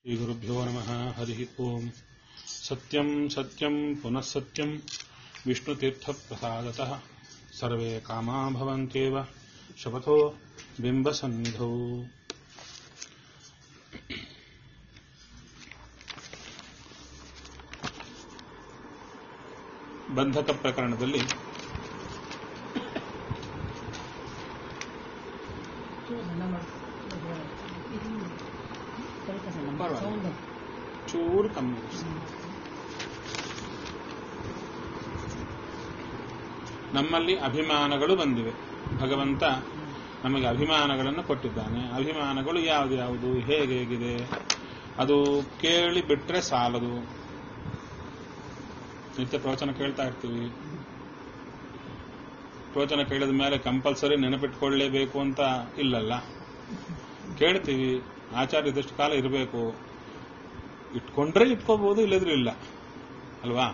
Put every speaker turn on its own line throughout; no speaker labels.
श्रीगुरुभ्यो नमः हरिः ओम् सत्यम् सत्यम् पुनः सत्यम् विष्णुतीर्थप्रसादतः सर्वे कामा भवन्त्येव शपथो बिम्बसन्निधौ ಬಂಧಕ ಪ್ರಕರಣದಲ್ಲಿ ಪರವಾಗಿಲ್ಲ. ಚೂರು ಕಮ್ಮಿ ನಮ್ಮಲ್ಲಿ ಅಭಿಮಾನಗಳು ಬಂದಿವೆ ಭಗವಂತ ನಮಗೆ ಅಭಿಮಾನಗಳನ್ನು ಕೊಟ್ಟಿದ್ದಾನೆ ಅಭಿಮಾನಗಳು ಯಾವುದು ಯಾವುದು ಹೇಗೆ ಹೇಗಿದೆ ಅದು ಕೇಳಿ ಬಿಟ್ರೆ ಸಾಲದು ನಿತ್ಯ ಪ್ರವಚನ ಕೇಳ್ತಾ ಇರ್ತೀವಿ ಪ್ರವಚನ ಕೇಳಿದ ಮೇಲೆ ಕಂಪಲ್ಸರಿ ನೆನಪಿಟ್ಕೊಳ್ಳೇಬೇಕು ಅಂತ ಇಲ್ಲಲ್ಲ ಕೇಳ್ತೀವಿ ಆಚಾರ ಇದಷ್ಟು ಕಾಲ ಇರಬೇಕು ಇಟ್ಕೊಂಡ್ರೆ ಇಟ್ಕೋಬಹುದು ಇಲ್ಲದ್ರೆ ಇಲ್ಲ ಅಲ್ವಾ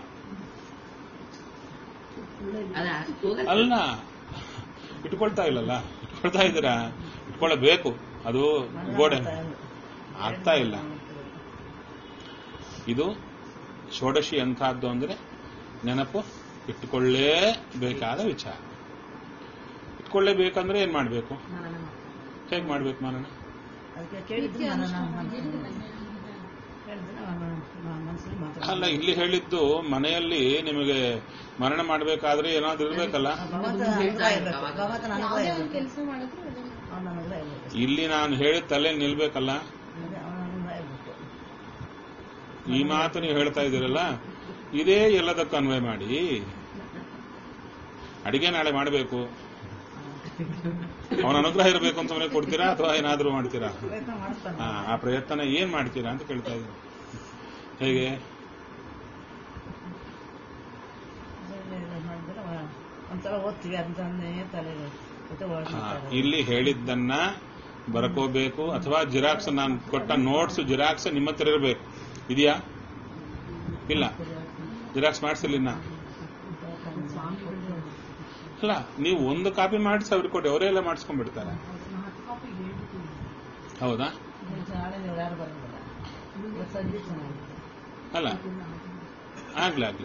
ಅಲ್ಲ ಇಟ್ಕೊಳ್ತಾ ಇಲ್ಲಲ್ಲ ಇಟ್ಕೊಳ್ತಾ ಇದ್ದೀರಾ ಇಟ್ಕೊಳ್ಳಬೇಕು ಅದು ಗೋಡೆ ಆಗ್ತಾ ಇಲ್ಲ ಇದು ಷೋಡಶಿ ಎಂಥದ್ದು ಅಂದ್ರೆ ನೆನಪು ಇಟ್ಟುಕೊಳ್ಳೇಬೇಕಾದ ವಿಚಾರ ಇಟ್ಕೊಳ್ಳೇಬೇಕಂದ್ರೆ ಏನ್ ಮಾಡ್ಬೇಕು ಹೇಗ್ ಮಾಡ್ಬೇಕು ಮರಣ
ಅದಕ್ಕೆ ಕೇಳಿದ್ದು ನಾನು ನಾನು ಹೇಳಿದ್ರೆ ನಾನು ಮನಸ್ಸಲ್ಲಿ
ಅಲ್ಲ
ಮಾತಾಡ
ಇಲ್ಲಿ ಹೇಳಿದ್ದು ಮನೆಯಲ್ಲಿ ನಿಮಗೆ ಮರಣ ಮಾಡ್ಬೇಕಾದ್ರೆ ಏನಾದ್ರೂ ಇರ್ಬೇಕಲ್ಲ
ಭಗವಂತ ಅನುಗ್ರಹ ಇರ್ಬೇಕು ಭಗವಂತನ ಅನುಗ್ರಹ ಇರ್ಬೇಕು
ಕೆಲಸ ಮಾಡಿದ್ರು ಅದನ್ನ
ಅವನ ಅನುಗ್ರಹ ಇರ್ಬೇಕು
ಇಲ್ಲಿ ನಾನು ಹೇಳಿದ ತಲೆ ನಿಲ್ಬೇಕಲ್ಲ
ಅದೇ ಅವನ ಅನುಗ್ರಹ ಇರ್ಬೇಕು
ಈ ಮಾತು ನೀವು ಹೇಳ್ತಾ ಇದ್ದೀರಲ್ಲ ಇದೇ ಎಲ್ಲದಕ್ಕೂ ಅನ್ವಯ ಮಾಡಿ ಅಡಿಗೆ ನಾಳೆ ಮಾಡಬೇಕು ಅವನ ಅನುಗ್ರಹ ಇರಬೇಕು ಅಂತ ಮನೆ ಕೊಡ್ತೀರಾ ಅಥವಾ ಏನಾದ್ರೂ ಮಾಡ್ತೀರಾ
ಪ್ರಯತ್ನ ಮಾಡ್ತಾನೆ
ಆ, ಆ ಪ್ರಯತ್ನ ಏನ್ ಮಾಡ್ತೀರಾ ಅಂತ ಕೇಳ್ತಾ ಇದ್ದೀನಿ ಹೇಗೆ
ಅದೇ ಮಾಡಿದ್ರೆ ಅವ ಒಂದ್ಸಲ ಓದ್ತೀವಿ ಅಂತಂದೇ ತಲೆ ಮತ್ತೆ ಒಳಗೆ
ಆ,
ಮಾತಾಡೋದು.
ಇಲ್ಲಿ ಹೇಳಿದ್ದನ್ನ ಬರ್ಕೋಬೇಕು ಅಥವಾ ಜಿರಾಕ್ಸ್ ನಾನು ಕೊಟ್ಟ ನೋಟ್ಸ್ ಜಿರಾಕ್ಸ್ ನಿಮ್ಮ ಹತ್ರ ಇರಬೇಕು ಇದೆಯಾ ಇಲ್ಲ ಜಿರಾಕ್ಸ್ ಮಾಡಿಸಿಲ್ಲ ಇನ್ನ ಅಲ್ಲ ನೀವು ಒಂದು ಕಾಪಿ ಮಾಡಿಸಿ ಅವ್ರಿಗೆ ಕೊಡಿ ಅವರೇ ಎಲ್ಲ ಮಾಡಿಸ್ಕೊಂಡ್ಬಿಡ್ತಾರೆ ಹೌದಾ
ನಾಳೆ ನೀವು ಯಾರು ಬರೋದಿಲ್ಲ ಇವತ್ತು ಸಂಜೆ ಚೆನ್ನಾಗಿದೆ
ಅಲ್ಲ ಆಗ್ಲಿ ಆಗ್ಲಿ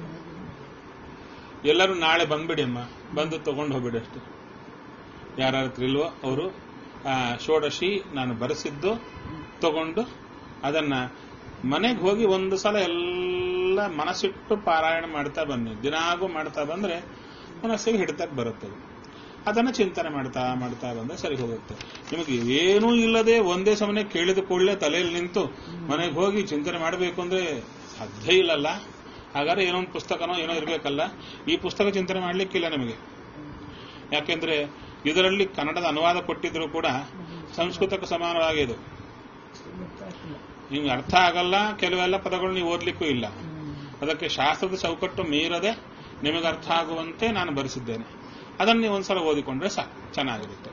ಎಲ್ಲರೂ ನಾಳೆ ಬಂದ್ಬಿಡಿ ಅಮ್ಮ ಬಂದು ತಗೊಂಡು ಹೋಗ್ಬಿಡಿ ಅಷ್ಟೇ ಯಾರ ಹತ್ರ ಇಲ್ವೋ ಅವರು ಷೋಡಶಿ ನಾನು ಬರೆಸಿದ್ದು ತಗೊಂಡು ಅದನ್ನ ಮನೆಗೆ ಹೋಗಿ ಒಂದು ಸಲ ಎಲ್ಲ ಮನಸ್ಸಿಟ್ಟು ಪಾರಾಯಣ ಮಾಡ್ತಾ ಬನ್ನಿ ದಿನಾಗೂ ಮಾಡ್ತಾ ಬಂದ್ರೆ ಮನಸ್ಸಿಗೆ ಹಿಡಿತಕ್ಕೆ ಬರುತ್ತದೆ ಅದನ್ನ ಚಿಂತನೆ ಮಾಡ್ತಾ ಮಾಡ್ತಾ ಬಂದ್ರೆ ಸರಿ ಹೋಗುತ್ತೆ ನಿಮಗೆ ಏನೂ ಇಲ್ಲದೆ ಒಂದೇ ಸಮನೆ ಕೇಳಿದ ಕೂಡಲೇ ತಲೆಯಲ್ಲಿ ನಿಂತು ಮನೆಗೆ ಹೋಗಿ ಚಿಂತನೆ ಮಾಡಬೇಕು ಅಂದ್ರೆ ಸಾಧ್ಯ ಇಲ್ಲಲ್ಲ ಹಾಗಾದ್ರೆ ಏನೋ ಒಂದು ಪುಸ್ತಕನೋ ಏನೋ ಇರಬೇಕಲ್ಲ ಈ ಪುಸ್ತಕ ಚಿಂತನೆ ಮಾಡ್ಲಿಕ್ಕಿಲ್ಲ ನಿಮಗೆ ಯಾಕೆಂದ್ರೆ ಇದರಲ್ಲಿ ಕನ್ನಡದ ಅನುವಾದ ಕೊಟ್ಟಿದ್ರು ಕೂಡ ಸಂಸ್ಕೃತಕ್ಕೆ ಸಮಾನವಾಗಿ ಇದು
ಗೊತ್ತಾಗ್ತಿಲ್ಲ
ನಿಮ್ಗೆ ಅರ್ಥ ಆಗಲ್ಲ ಕೆಲವೆಲ್ಲ ಪದಗಳು ನೀವು ಓದ್ಲಿಕ್ಕೂ ಇಲ್ಲ ಅದಕ್ಕೆ ಶಾಸ್ತ್ರದ ಚೌಕಟ್ಟು ಮೀರದೆ ನಿಮಗೆ ಅರ್ಥ ಆಗುವಂತೆ ನಾನು ಬರೆಸಿದ್ದೇನೆ ಅದನ್ನು ನೀವು ಒಂದ್ಸಲ ಓದಿಕೊಂಡ್ರೆ ಸಾಕು ಚೆನ್ನಾಗಿರುತ್ತೆ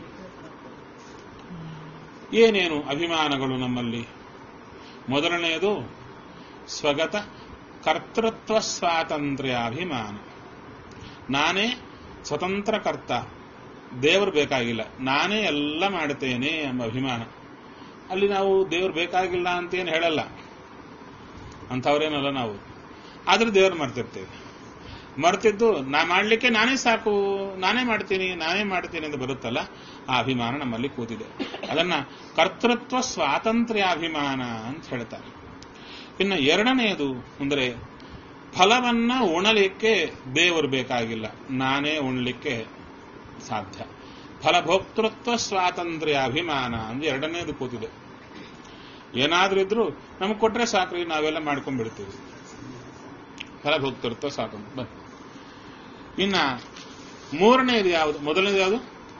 ಏನೇನು ಅಭಿಮಾನಗಳು ನಮ್ಮಲ್ಲಿ ಮೊದಲನೆಯದು ಸ್ವಗತ ಕರ್ತೃತ್ವ ಸ್ವಾತಂತ್ರ್ಯ ಅಭಿಮಾನ ನಾನೇ ಸ್ವತಂತ್ರ ಕರ್ತ ದೇವರು ಬೇಕಾಗಿಲ್ಲ ನಾನೇ ಎಲ್ಲ ಮಾಡುತ್ತೇನೆ ಎಂಬ ಅಭಿಮಾನ ಅಲ್ಲಿ ನಾವು ದೇವ್ರು ಬೇಕಾಗಿಲ್ಲ ಅಂತೇನು ಹೇಳಲ್ಲ ಅಂಥವ್ರೇನಲ್ಲ ನಾವು ಆದ್ರೆ ದೇವ್ರು ಮರ್ತಿರ್ತೇವೆ ಮರ್ತಿದ್ದು ನಾ ಮಾಡ್ಲಿಕ್ಕೆ ನಾನೇ ಸಾಕು ನಾನೇ ಮಾಡ್ತೀನಿ ನಾನೇ ಮಾಡ್ತೀನಿ ಅಂತ ಬರುತ್ತಲ್ಲ ಆ ಅಭಿಮಾನ ನಮ್ಮಲ್ಲಿ ಕೂತಿದೆ ಅದನ್ನ ಕರ್ತೃತ್ವ ಸ್ವಾತಂತ್ರ್ಯ ಅಭಿಮಾನ ಅಂತ ಹೇಳ್ತಾರೆ ಇನ್ನು ಎರಡನೆಯದು ಅಂದ್ರೆ ಫಲವನ್ನ ಉಣಲಿಕ್ಕೆ ದೇವರು ಬೇಕಾಗಿಲ್ಲ ನಾನೇ ಉಣ್ಲಿಕ್ಕೆ ಸಾಧ್ಯ ಫಲಭೋಕ್ತೃತ್ವ ಸ್ವಾತಂತ್ರ್ಯ ಅಭಿಮಾನ ಅಂದ್ರೆ ಎರಡನೇದು ಕೂತಿದೆ ಏನಾದ್ರೂ ಇದ್ರು ನಮಗೆ ಕೊಟ್ರೆ ಸಾಕ್ರಿ ನಾವೆಲ್ಲ ಮಾಡ್ಕೊಂಡ್ಬಿಡ್ತೀವಿ ಫಲಭೋಕ್ತೃತ್ವ ಸ್ವಾತಂತ್ರ್ಯ ಬನ್ನಿ ಇನ್ನ ಮೂರನೇದು ಯಾವುದು ಮೊದಲನೇದು ಯಾವುದು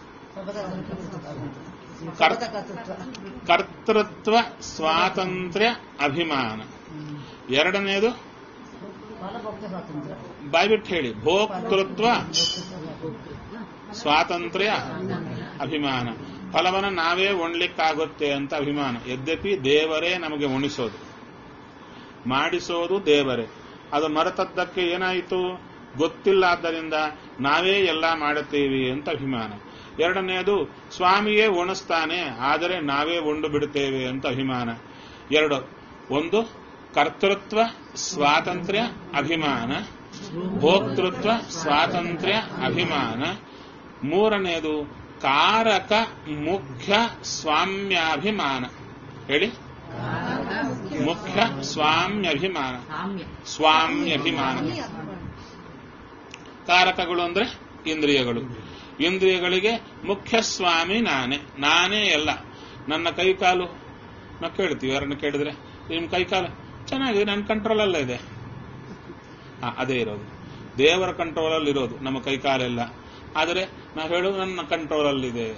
ಸ್ವಗತ ಕರ್ತೃತ್ವ
ಕರ್ತೃತ್ವ ಸ್ವಾತಂತ್ರ್ಯ ಅಭಿಮಾನ ಎರಡನೇದು
ಫಲಭೋಕ್ತ ಸ್ವಾತಂತ್ರ್ಯ
ಬಾಯ್ಬಿಟ್ಟು ಹೇಳಿ ಭೋಕ್ತೃತ್ವ ಸ್ವಾತಂತ್ರ್ಯ ಅಭಿಮಾನ ಫಲವನ್ನು ನಾವೇ ಉಣ್ಲಿಕ್ಕಾಗುತ್ತೆ ಅಂತ ಅಭಿಮಾನ ಯದ್ಯಪಿ ದೇವರೇ ನಮಗೆ ಉಣಿಸೋದು ಮಾಡಿಸೋದು ದೇವರೇ ಅದು ಮರೆತದ್ದಕ್ಕೆ ಏನಾಯಿತು ಗೊತ್ತಿಲ್ಲ ಆದ್ದರಿಂದ ನಾವೇ ಎಲ್ಲ ಮಾಡುತ್ತೀವಿ ಅಂತ ಅಭಿಮಾನ ಎರಡನೆಯದು ಸ್ವಾಮಿಯೇ ಉಣಿಸ್ತಾನೆ ಆದರೆ ನಾವೇ ಉಂಡು ಬಿಡುತ್ತೇವೆ ಅಂತ ಅಭಿಮಾನ ಎರಡು ಒಂದು ಕರ್ತೃತ್ವ ಸ್ವಾತಂತ್ರ್ಯ ಅಭಿಮಾನ ಭೋಕ್ತೃತ್ವ ಸ್ವಾತಂತ್ರ್ಯ ಅಭಿಮಾನ ಮೂರನೆಯದು ಕಾರಕ ಮುಖ್ಯ ಸ್ವಾಮ್ಯಾಭಿಮಾನ ಹೇಳಿ ಮುಖ್ಯ ಸ್ವಾಮ್ಯಾಭಿಮಾನ
ಸಾಮ್ಯ
ಸ್ವಾಮ್ಯಾಭಿಮಾನ ಕಾರಕಗಳು ಅಂದ್ರೆ ಇಂದ್ರಿಯಗಳು ಇಂದ್ರಿಯಗಳಿಗೆ ಮುಖ್ಯ ಸ್ವಾಮಿ ನಾನೇ ನಾನೇ ಎಲ್ಲ ನನ್ನ ಕೈ ಕಾಲು ನಾವು ಕೇಳ್ತೀವಿ ಯಾರನ್ನ ಕೇಳಿದ್ರೆ ನಿಮ್ ಕೈ ಕಾಲು ಚೆನ್ನಾಗಿದೆ ನನ್ನ ಕಂಟ್ರೋಲಲ್ಲೇ ಇದೆ ಆ, ಅದೇ ಇರೋದು ದೇವರ ಕಂಟ್ರೋಲಲ್ಲಿ ಇರೋದು ನಮ್ಮ ಕೈ ಕಾಲೆಲ್ಲ ಆದರೆ ನಾವು ಹೇಳೋದು ನನ್ನ ಕಂಟ್ರೋಲಲ್ಲಿದೆ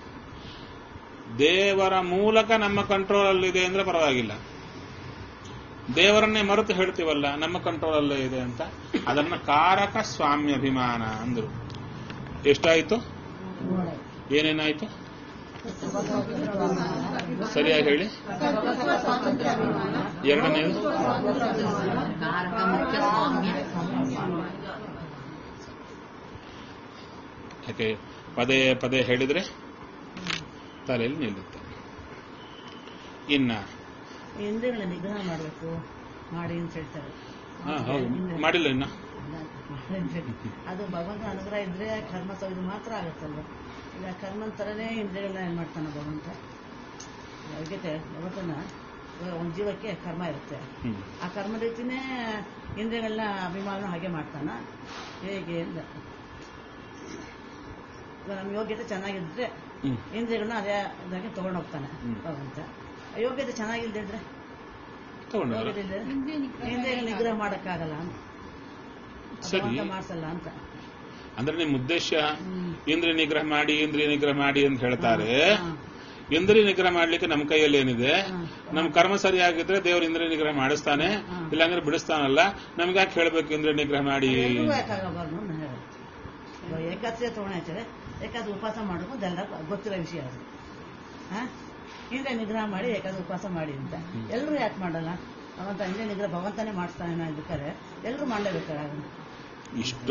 ದೇವರ ಮೂಲಕ ನಮ್ಮ ಕಂಟ್ರೋಲಲ್ಲಿದೆ ಅಂದ್ರೆ ಪರವಾಗಿಲ್ಲ ದೇವರನ್ನೇ ಮರೆತು ಹೇಳ್ತೀವಲ್ಲ ನಮ್ಮ ಕಂಟ್ರೋಲಲ್ಲೇ ಇದೆ ಅಂತ ಅದನ್ನ ಕಾರಕ ಸ್ವಾಮ್ಯ ಅಭಿಮಾನ ಅಂದ್ರು ಎಷ್ಟಾಯ್ತು ಏನೇನಾಯ್ತು ಸರಿಯಾಗಿ ಹೇಳಿ ಎರಡನೇದು
ಕಾರಕ ಮುಖ್ಯ ಸ್ವಾಮ್ಯ
ಯಾಕೆ ಪದೇ ಪದೇ ಹೇಳಿದ್ರೆ ತಲೆಯಲ್ಲಿ ನಿಲ್ಲುತ್ತೆ ಇನ್ನ
ಇಂದ್ರಿಯಗಳ ನಿಗ್ರಹ ಮಾಡಬೇಕು ಮಾಡಿ ಅಂತ ಹೇಳ್ತಾರೆ
ಹಾ ಹೌದು ಮಾಡಿಲ್ಲ ಇನ್ನ
ಅದು ಭಗವಂತ ಅನುಗ್ರಹ ಇದ್ರೆ ಕರ್ಮ ತೆಗೆದು ಮಾತ್ರ ಆಗುತ್ತಲ್ವ ಈಗ ಕರ್ಮಂತರನೇ ಇಂದ್ರಿಯಗಳನ್ನ ಏನ್ ಮಾಡ್ತಾನೆ ಭಗವಂತ ಯೋಗ್ಯತೆ ಭಗವಂತನ ಇವಾಗ ಒಂದು ಜೀವಕ್ಕೆ ಕರ್ಮ ಇರುತ್ತೆ
ಹ್ಮ್
ಆ ಕರ್ಮ ರೀತಿನೇ ಇಂದ್ರಿಯಗಳನ್ನ ಅಭಿಮಾನ ಹಾಗೆ ಮಾಡ್ತಾನ ಹೇಗೆ ಅಂತ ಇವಾಗ ನಮ್ಮ ಯೋಗ್ಯತೆ ಚೆನ್ನಾಗಿದ್ರೆ
ಹ್ಮ್
ಇಂದ್ರಿಯಗಳನ್ನ ಅದೇ ಇದಾಗಿ ತಗೊಂಡು ಹೋಗ್ತಾನೆ
ಹ್ಮ್.
ಭಗವಂತ ಯೋಗ್ಯತೆ ಚೆನ್ನಾಗಿಲ್ದೇ ಇದ್ರೆ
ತಗೊಂಡವ್ರ
ಯೋಗ್ಯತೆ ಇಲ್ದೇ ಇಂದ್ರಿಯಗಳ ನಿಗ್ರಹ ಮಾಡಕ್ಕಾಗಲ್ಲ ಅಂತ
ಸರಿ.
ಭಗವಂತ ಮಾಡ್ಸಲ್ಲ ಅಂತ
ಅಂದ್ರೆ ನಿಮ್ಮ ಉದ್ದೇಶ
ಹ್ಮ್.
ಇಂದ್ರಿಯ ನಿಗ್ರಹ ಮಾಡಿ ಇಂದ್ರಿಯ ನಿಗ್ರಹ ಮಾಡಿ ಅಂತ ಹೇಳ್ತಾರೆ
ಹಾ.
ಇಂದ್ರಿಯ ನಿಗ್ರಹ ಮಾಡ್ಲಿಕ್ಕೆ ನಮ್ಮ ಕೈಯಲ್ಲಿ ಏನಿದೆ
ಹಾ.
ನಮ್ಮ ಕರ್ಮ ಸರಿಯಾಗಿದ್ರೆ ದೇವ್ರ ಇಂದ್ರಿಯ ನಿಗ್ರಹ ಮಾಡಿಸ್ತಾನೆ
ಹಾ.
ಇಲ್ಲಾಂದ್ರೆ ಬಿಡಿಸ್ತಾನಲ್ಲ ನಮ್ಗೆ ಯಾಕೆ ಹೇಳ್ಬೇಕು ಇಂದ್ರಿಯ ನಿಗ್ರಹ ಮಾಡಿ
ಎಲ್ರಿಗೂ ಯಾಕಾಗಬಾರ್ದು ಅಂತ ನಾನು ಹೇಳೋದು. ಇವಾಗ ಏಕಾದಶಿ ತಗೊಂಡಾಯ್ತಾರೆ ಏಕಾದ ಉಪವಾಸ ಮಾಡೋದು ಎಲ್ಲ ಗೊತ್ತಿರೋ ವಿಷಯ ಅದು ಹಾ ಇಂದ್ರೆ ನಿಗ್ರಹ ಮಾಡಿ ಏಕಾದ ಉಪವಾಸ ಮಾಡಿ ಅಂತ ಎಲ್ಲರೂ ಯಾಕೆ ಮಾಡಲ್ಲ ಭಗವಂತ ಇಂದ್ರೆ ನಿಗ್ರಹ ಭಗವಂತನೇ ಮಾಡಿಸ್ತಾನೆ ಅನ್ನೋ ಇದಕ್ಕಾರೆ ಎಲ್ಲರೂ ಮಾಡಲೇಬೇಕಾರೆ ಅದನ್ನ
ಇಷ್ಟು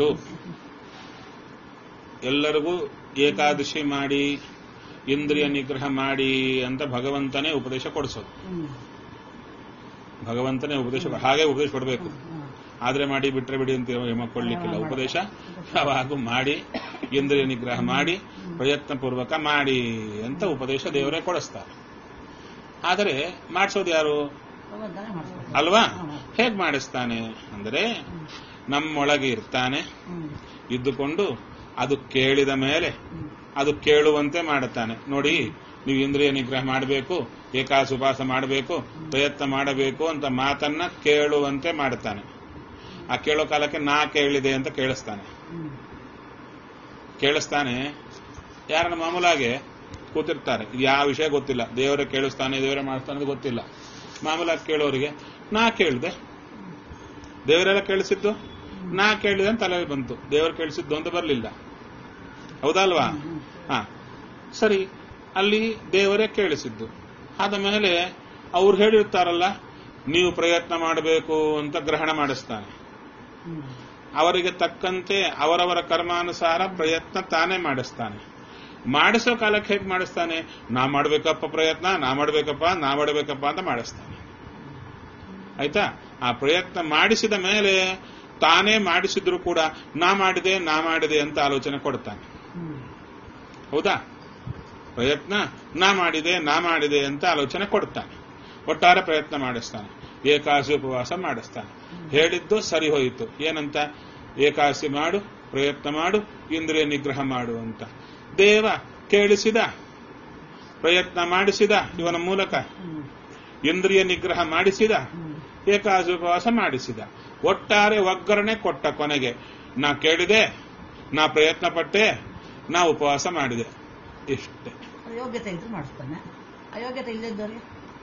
ಎಲ್ಲರಿಗೂ ಏಕಾದಶಿ ಮಾಡಿ ಇಂದ್ರಿಯ ನಿಗ್ರಹ ಮಾಡಿ ಅಂತ ಭಗವಂತನೇ ಉಪದೇಶ ಕೊಡಿಸೋದು
ಹ್ಮ್
ಭಗವಂತನೇ ಉಪದೇಶ ಹಾಗೆ ಉಪದೇಶ ಕೊಡಬೇಕು
ಹ್ಮ್.
ಆದ್ರೆ ಮಾಡಿ ಬಿಟ್ರೆ ಬಿಡಿ ಅಂತ ಹೇಮ ಕೊಡ್ಲಿಕ್ಕಿಲ್ಲ ಉಪದೇಶ ಯಾವಾಗೂ ಮಾಡಿ ಇಂದ್ರಿಯ ನಿಗ್ರಹ ಮಾಡಿ ಪ್ರಯತ್ನ ಪೂರ್ವಕ ಮಾಡಿ ಅಂತ ಉಪದೇಶ ದೇವರೇ ಕೊಡಿಸ್ತಾರೆ ಆದರೆ ಮಾಡಿಸೋದು ಯಾರು
ಭಗವಂತನೇ ಮಾಡಿಸ್ಬೇಕು
ಅಲ್ವಾ
ಹ್ಮ್.
ಹೇಗ್ ಮಾಡಿಸ್ತಾನೆ ಅಂದ್ರೆ ನಮ್ಮೊಳಗೆ ಇರ್ತಾನೆ
ಹ್ಮ್
ಇದ್ದುಕೊಂಡು ಅದು ಕೇಳಿದ ಮೇಲೆ
ಹ್ಮ್
ಅದು ಕೇಳುವಂತೆ ಮಾಡುತ್ತಾನೆ ನೋಡಿ ನೀವು ಇಂದ್ರಿಯ ನಿಗ್ರಹ ಮಾಡಬೇಕು ಏಕಾಸ ಉಪವಾಸ ಮಾಡಬೇಕು ಪ್ರಯತ್ನ ಮಾಡಬೇಕು ಅಂತ ಮಾತನ್ನ ಕೇಳುವಂತೆ ಮಾಡುತ್ತಾನೆ ಆ ಕೇಳೋ ಕಾಲಕ್ಕೆ ನಾ ಕೇಳಿದೆ ಅಂತ ಕೇಳಿಸ್ತಾನೆ
ಹ್ಮ್
ಕೇಳಿಸ್ತಾನೆ ಯಾರನ್ನ ಮಾಮೂಲಾಗೆ ಕೂತಿರ್ತಾರೆ ಇದು ಯಾವ ವಿಷಯ ಗೊತ್ತಿಲ್ಲ ದೇವರೇ ಕೇಳಿಸ್ತಾನೆ ದೇವರೇ ಮಾಡ್ತಾನೆ ಅಂತ ಗೊತ್ತಿಲ್ಲ ಮಾಮೂಲಾಗಿ ಕೇಳೋರಿಗೆ ನಾ ಕೇಳಿದೆ ದೇವರೆಲ್ಲ ಕೇಳಿಸಿದ್ದು ನಾ ಕೇಳಿದೆ ಅಂತ ತಲೆಯಲ್ಲಿ ಬಂತು ದೇವರು ಕೇಳಿಸಿದ್ದು ಅಂತ ಬರಲಿಲ್ಲ ಹೌದಲ್ವಾ
ಹ್ಮ್.
ಹಾ ಸರಿ ಅಲ್ಲಿ ದೇವರೇ ಕೇಳಿಸಿದ್ದು ಆದ ಮೇಲೆ ಅವ್ರು ಹೇಳಿರ್ತಾರಲ್ಲ ನೀವು ಪ್ರಯತ್ನ ಮಾಡಬೇಕು ಅಂತ ಗ್ರಹಣ ಮಾಡಿಸ್ತಾನೆ
ಹ್ಮ್
ಅವರಿಗೆ ತಕ್ಕಂತೆ ಅವರವರ ಕರ್ಮಾನುಸಾರ ಪ್ರಯತ್ನ ತಾನೇ ಮಾಡಿಸ್ತಾನೆ ಮಾಡಿಸೋ ಕಾಲಕ್ಕೆ ಹೇಗೆ ಮಾಡಿಸ್ತಾನೆ ನಾ ಮಾಡ್ಬೇಕಪ್ಪ ಪ್ರಯತ್ನ ನಾ ಮಾಡ್ಬೇಕಪ್ಪ ನಾ ಮಾಡ್ಬೇಕಪ್ಪ ಅಂತ ಮಾಡಿಸ್ತಾನೆ ಆಯ್ತಾ ಆ ಪ್ರಯತ್ನ ಮಾಡಿಸಿದ ಮೇಲೆ ತಾನೇ ಮಾಡಿಸಿದ್ರು ಕೂಡ ನಾ ಮಾಡಿದೆ ನಾ ಮಾಡಿದೆ ಅಂತ ಆಲೋಚನೆ ಕೊಡ್ತಾನೆ
ಹ್ಮ್
ಹೌದಾ ಪ್ರಯತ್ನ ನಾ ಮಾಡಿದೆ ನಾ ಮಾಡಿದೆ ಅಂತ ಆಲೋಚನೆ ಕೊಡ್ತಾನೆ ಒಟ್ಟಾರೆ ಪ್ರಯತ್ನ ಮಾಡಿಸ್ತಾನೆ ಏಕಾಸಿ ಉಪವಾಸ ಮಾಡಿಸ್ತಾನೆ ಹೇಳಿದ್ದು ಸರಿ ಹೋಯಿತು ಏನಂತ ಏಕಾಸಿ ಮಾಡು ಪ್ರಯತ್ನ ಮಾಡು ಇಂದ್ರಿಯ ನಿಗ್ರಹ ಮಾಡು ಅಂತ ದೇವ ಕೇಳಿಸಿದ ಪ್ರಯತ್ನ ಮಾಡಿಸಿದ ಇವನ ಮೂಲಕ
ಹ್ಮ್
ಇಂದ್ರಿಯ ನಿಗ್ರಹ ಮಾಡಿಸಿದ
ಹ್ಮ್
ಏಕಾಸಿ ಉಪವಾಸ ಮಾಡಿಸಿದ ಒಟ್ಟಾರೆ ಒಗ್ಗರಣೆ ಕೊಟ್ಟ ಕೊನೆಗೆ ನಾ ಕೇಳಿದೆ ನಾ ಪ್ರಯತ್ನ ಪಟ್ಟೆ ನಾ ಉಪವಾಸ ಮಾಡಿದೆ ಇಷ್ಟೇ
ಅದು ಯೋಗ್ಯತೆ ಇದ್ರೆ ಮಾಡಿಸ್ತಾನೆ ಅಯೋಗ್ಯತೆ ಇಲ್ಲದಿದ್ದವ್ರಿಗೆ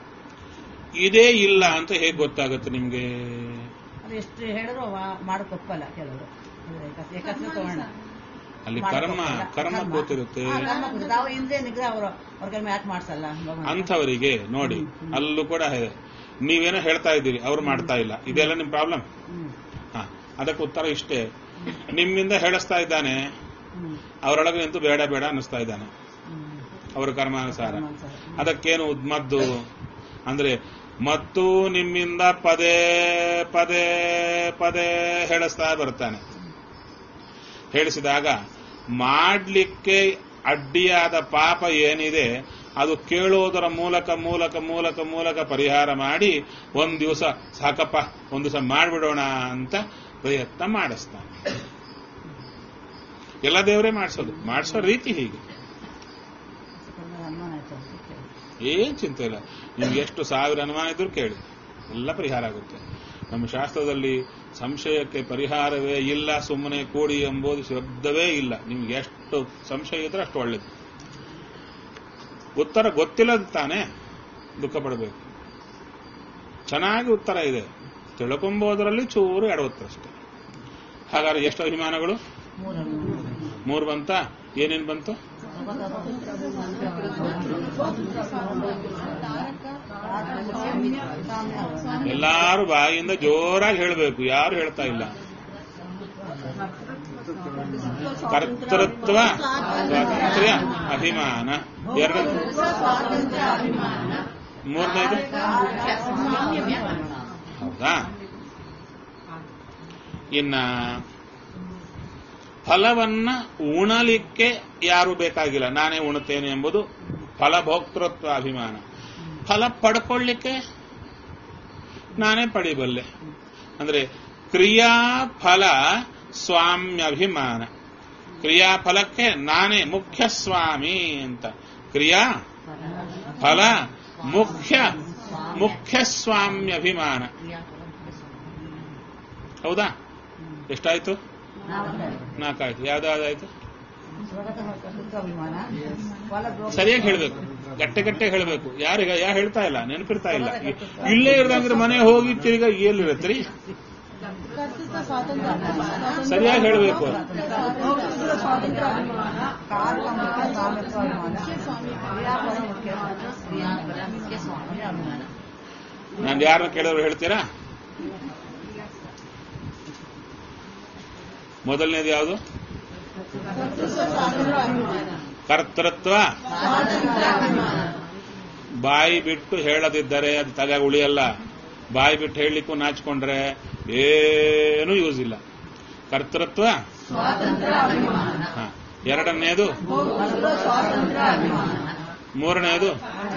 ಇದೇ ಇಲ್ಲ ಅಂತ ಹೇಗೆ ಗೊತ್ತಾಗುತ್ತೆ ನಿಮ್ಗೆ
ಅದು ಎಷ್ಟು ಹೇಳಿದ್ರು ಮಾಡಕ್ ಒಪ್ಪಲ್ಲ ಕೆಲವರು ಏಕಾತ್ಮ ತಗೋಣ
ಅಲ್ಲಿ ಕರ್ಮ ಕರ್ಮ ಕೂತಿರುತ್ತೆ
ತಾವು ಹಿಂದೆ ನಿಗ್ರಹ ಅವರು ಅವ್ರ ಕೈಮೆ ಯಾಕೆ ಮಾಡ್ಸಲ್ಲ ಭಗವಂತ?
ಅಂಥವರಿಗೆ ನೋಡಿ ಅಲ್ಲೂ ಕೂಡ ಇದೆ ನೀವೇನೋ ಹೇಳ್ತಾ ಇದ್ದೀರಿ ಅವ್ರು ಮಾಡ್ತಾ ಇಲ್ಲ ಇದೆಲ್ಲ ನಿಮ್ ಪ್ರಾಬ್ಲಮ್
ಹ್ಮ್
ಹಾ ಅದಕ್ಕೆ ಉತ್ತರ ಇಷ್ಟೇ ನಿಮ್ಮಿಂದ ಹೇಳಿಸ್ತಾ ಇದ್ದಾನೆ
ಹ್ಮ್
ಅವರೊಳಗೆ ನಿಂತು ಬೇಡ ಬೇಡ ಅನ್ನಿಸ್ತಾ ಇದ್ದಾನೆ
ಹ್ಮ್
ಅವರ ಕರ್ಮಾನುಸಾರ
ಕರ್ಮಾನುಸಾರ.
ಅದಕ್ಕೇನು ಮದ್ದು ಅಂದ್ರೆ ಮತ್ತು ನಿಮ್ಮಿಂದ ಪದೇ ಪದೇ ಪದೇ ಹೇಳಿಸ್ತಾ ಬರ್ತಾನೆ ಹೇಳಿಸಿದಾಗ ಮಾಡಲಿಕ್ಕೆ ಅಡ್ಡಿಯಾದ ಪಾಪ ಏನಿದೆ ಅದು ಕೇಳೋದರ ಮೂಲಕ ಮೂಲಕ ಮೂಲಕ ಮೂಲಕ ಪರಿಹಾರ ಮಾಡಿ ಒಂದ್ ದಿವಸ ಸಾಕಪ್ಪ ಒಂದ್ ದಿವಸ ಮಾಡಿಬಿಡೋಣ ಅಂತ ಪ್ರಯತ್ನ ಮಾಡಿಸ್ತಾನೆ ಎಲ್ಲ ದೇವರೇ ಮಾಡಿಸೋದು ಮಾಡಿಸೋ ರೀತಿ ಹೀಗೆ
ಸ್ವಲ್ಪ ಅನುಮಾನ ಆಯ್ತು ಅಂತ ಕೇಳಿ.
ಏನ್ ಚಿಂತೆ ಇಲ್ಲ ನಿಮ್ಗೆ ಎಷ್ಟು ಸಾವಿರ ಅನುಮಾನ ಇದ್ರೂ ಕೇಳಿ ಎಲ್ಲ ಪರಿಹಾರ ಆಗುತ್ತೆ ನಮ್ಮ ಶಾಸ್ತ್ರದಲ್ಲಿ ಸಂಶಯಕ್ಕೆ ಪರಿಹಾರವೇ ಇಲ್ಲ ಸುಮ್ಮನೆ ಕೂಡಿ ಎಂಬುದು ಶಬ್ದವೇ ಇಲ್ಲ ನಿಮ್ಗೆ ಎಷ್ಟು ಸಂಶಯ ಇದ್ರೆ ಅಷ್ಟು ಒಳ್ಳೇದು ಉತ್ತರ ಗೊತ್ತಿಲ್ಲದ ತಾನೇ ದುಃಖ ಪಡಬೇಕು ಚೆನ್ನಾಗಿ ಉತ್ತರ ಇದೆ ತಿಳ್ಕೊಂಬೋದರಲ್ಲಿ ಚೂರು ಎಡವತ್ತರಷ್ಟೇ ಹಾಗಾದ್ರೆ ಎಷ್ಟು ಅಭಿಮಾನಗಳು
ಮೂರು ಅನುಮಾನ.
ಮೂರು ಬಂತ ಏನೇನ್ ಬಂತು ಎಲ್ಲಾರು ಬಾಯಿಯಿಂದ ಜೋರಾಗಿ ಹೇಳಬೇಕು ಯಾರು ಹೇಳ್ತಾ ಇಲ್ಲ ಕರ್ತೃತ್ವ ಸ್ವಾತಂತ್ರ್ಯ ಅಭಿಮಾನ ಎರಡು ಮೂರನೇದು ಹೌದಾ ಇನ್ನ ಫಲವನ್ನ ಉಣಲಿಕ್ಕೆ ಯಾರು ಬೇಕಾಗಿಲ್ಲ ನಾನೇ ಉಣುತ್ತೇನೆ ಎಂಬುದು ಫಲಭೋಕ್ತೃತ್ವ ಅಭಿಮಾನ ಫಲ ಪಡ್ಕೊಳ್ಳಿಕ್ಕೆ ನಾನೇ ಪಡಿಬಲ್ಲೆ ಅಂದ್ರೆ ಕ್ರಿಯಾಫಲ ಸ್ವಾಮ್ಯಭಿಮಾನ ಕ್ರಿಯಾಫಲಕ್ಕೆ ನಾನೇ ಮುಖ್ಯ ಸ್ವಾಮಿ ಅಂತ ಕ್ರಿಯಾ ಫಲ ಮುಖ್ಯ ಮುಖ್ಯ ಸ್ವಾಮ್ಯಭಿಮಾನ ಹೌದಾ ಎಷ್ಟಾಯ್ತು ನಾಲ್ಕಾಯ್ತು ಯಾವ್ದಾಯ್ತು
ಸ್ವಗತ ಕರ್ತೃತ್ವ ಅಭಿಮಾನ ಫಲ ಭೋಗ-
ಸರಿಯಾಗಿ ಹೇಳ್ಬೇಕು ಗಟ್ಟೆ ಗಟ್ಟೆ ಹೇಳ್ಬೇಕು ಯಾರಿಗ ಯಾ ಹೇಳ್ತಾ ಇಲ್ಲ ನೆನಪಿರ್ತಾ ಇಲ್ಲ ಇಲ್ಲೇ ಇರ್ದಂದ್ರೆ ಮನೆ ಹೋಗಿ ತಿರ್ಗಾ ಎಲ್ಲಿರತ್ರಿ
ಕರ್ತೃತ್ವ ಸ್ವಾತಂತ್ರ್ಯ ಅಭಿಮಾನ.
ಸರಿಯಾಗಿ ಹೇಳ್ಬೇಕು
ಭೋಕ್ತೃತ್ವ ಸ್ವಾತಂತ್ರ್ಯ ಅಭಿಮಾನ ಕಾರಣ ಮುಖ್ಯ ಸ್ವಾಮಿತ್ವ ಅಭಿಮಾನ ಕ್ರಿಯಾಫಲ ಮುಖ್ಯ ಕ್ರಿಯಾಫಲ ಮುಖ್ಯ ಸ್ವಾಮಿ ಅಭಿಮಾನ
ನಾನು ಯಾರನ್ನ ಕೇಳಿದ್ರು ಹೇಳ್ತೀರಾ ಮೊದಲನೇದು ಯಾವುದು ಕರ್ತೃತ್ವ ಬಾಯಿ ಬಿಟ್ಟು ಹೇಳದಿದ್ದರೆ ಅದು ತಲೆ ಉಳಿಯಲ್ಲ ಬಾಯಿ ಬಿಟ್ಟು ಹೇಳಲಿಕ್ಕೂ ನಾಚಿಕೊಂಡ್ರೆ ಏನೂ ಯೂಸ್ ಇಲ್ಲ ಕರ್ತೃತ್ವ ಹ. ಎರಡನೇದು ಮೂರನೇದು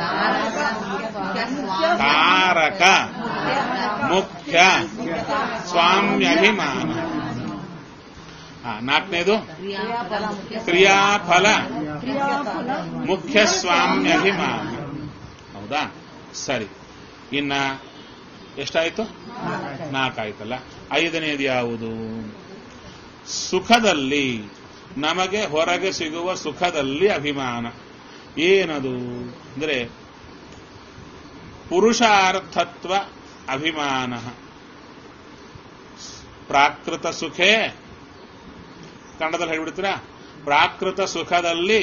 ಕಾರಕ ಮುಖ್ಯ ಸ್ವಾಮ್ಯಭಿಮಾನ ಹ, ನಾಲ್ಕನೇದು
ಕ್ರಿಯಾಫಲ ಮುಖ್ಯ
ಕ್ರಿಯಾಫಲ
ಕ್ರಿಯಾಫಲ
ಮುಖ್ಯ ಸ್ವಾಮ್ಯಭಿಮಾನ ಹೌದಾ ಸರಿ ಇನ್ನ ಎಷ್ಟಾಯ್ತು ನಾಲ್ಕಾಯ್ತಲ್ಲ ಐದನೇದು ಯಾವುದು ಸುಖದಲ್ಲಿ ನಮಗೆ ಹೊರಗೆ ಸಿಗುವ ಸುಖದಲ್ಲಿ ಅಭಿಮಾನ ಏನದು ಅಂದ್ರೆ ಪುರುಷಾರ್ಥತ್ವ ಅಭಿಮಾನ ಪ್ರಾಕೃತ ಸುಖೇ ಕನ್ನಡದಲ್ಲಿ ಹೇಳ್ಬಿಡ್ತೀರಾ ಪ್ರಾಕೃತ ಸುಖದಲ್ಲಿ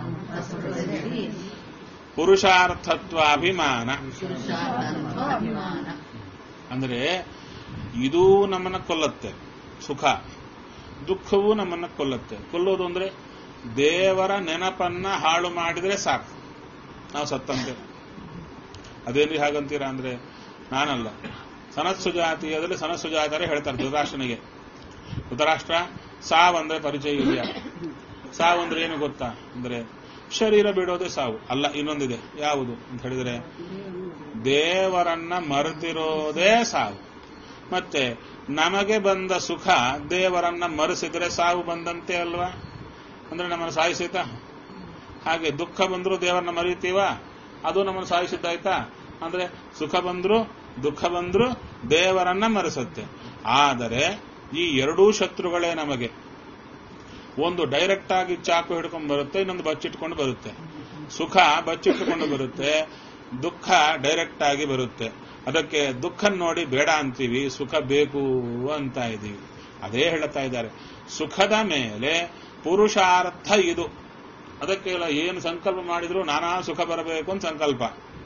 ಪುರುಷಾರ್ಥತ್ವ ಅಭಿಮಾನ
ಅಭಿಮಾನ
ಅಂದ್ರೆ ಇದು ನಮ್ಮನ್ನ ಕೊಲ್ಲತ್ತೆ ಸುಖ ದುಃಖವೂ ನಮ್ಮನ್ನ ಕೊಲ್ಲತ್ತೆ ಕೊಲ್ಲೋದು ಅಂದ್ರೆ ದೇವರ ನೆನಪನ್ನ ಹಾಳು ಮಾಡಿದ್ರೆ ಸಾಕು ನಾವು ಸತ್ತಂತೆ ಅದೇನ್ರಿ ಹಾಗಂತೀರಾ ಅಂದ್ರೆ ನಾನಲ್ಲ ಸನತ್ಸುಜಾತಿಯದಲ್ಲಿ ಸನತ್ಸುಜಾತರೇ ಹೇಳ್ತಾರೆ ಧೃತರಾಷ್ಟ್ರನಿಗೆ ಧೃತರಾಷ್ಟ್ರ ಸಾವಂದ್ರೆ ಪರಿಚಯ ಇದೆಯಾ ಸಾವಂದ್ರೆ ಏನು ಗೊತ್ತಾ ಅಂದ್ರೆ ಶರೀರ ಬಿಡೋದೇ ಸಾವು ಅಲ್ಲ ಇನ್ನೊಂದಿದೆ ಯಾವುದು ಅಂತ ಹೇಳಿದ್ರೆ ದೇವರನ್ನ ಮರೆತಿರೋದೇ ಸಾವು ಮತ್ತೆ ನಮಗೆ ಬಂದ ಸುಖ ದೇವರನ್ನ ಮರೆಸಿದ್ರೆ ಸಾವು ಬಂದಂತೆ ಅಲ್ವಾ ಅಂದ್ರೆ ನಮ್ಮನ್ನು ಸಾಯಿಸಿತ ಹಾಗೆ ದುಃಖ ಬಂದ್ರು ದೇವರನ್ನ ಮರಿತೀವ ಅದು ನಮ್ಮನ್ನು ಸಾಯಿಸಿದ್ದಾಯ್ತಾ ಅಂದ್ರೆ ಸುಖ ಬಂದ್ರು ದುಃಖ ಬಂದ್ರು ದೇವರನ್ನ ಮರೆಸುತ್ತೆ ಆದರೆ ಈ ಎರಡೂ ಶತ್ರುಗಳೇ ನಮಗೆ ಒಂದು ಡೈರೆಕ್ಟ್ ಆಗಿ ಚಾಕು ಹಿಡ್ಕೊಂಡು ಬರುತ್ತೆ ಇನ್ನೊಂದು ಬಚ್ಚಿಟ್ಕೊಂಡು ಬರುತ್ತೆ ಸುಖ ಬಚ್ಚಿಟ್ಟುಕೊಂಡು ಬರುತ್ತೆ ದುಃಖ ಡೈರೆಕ್ಟ್ ಆಗಿ ಬರುತ್ತೆ ಅದಕ್ಕೆ ದುಃಖ ನೋಡಿ ಬೇಡ ಅಂತೀವಿ ಸುಖ ಬೇಕು ಅಂತ ಇದೀವಿ ಅದೇ ಹೇಳ್ತಾ ಇದ್ದಾರೆ ಸುಖದ ಮೇಲೆ ಪುರುಷಾರ್ಥ ಇದು ಅದಕ್ಕೆಲ್ಲ ಏನು ಸಂಕಲ್ಪ ಮಾಡಿದ್ರು ನಾನಾ ಸುಖ ಬರಬೇಕು ಅಂತ ಸಂಕಲ್ಪ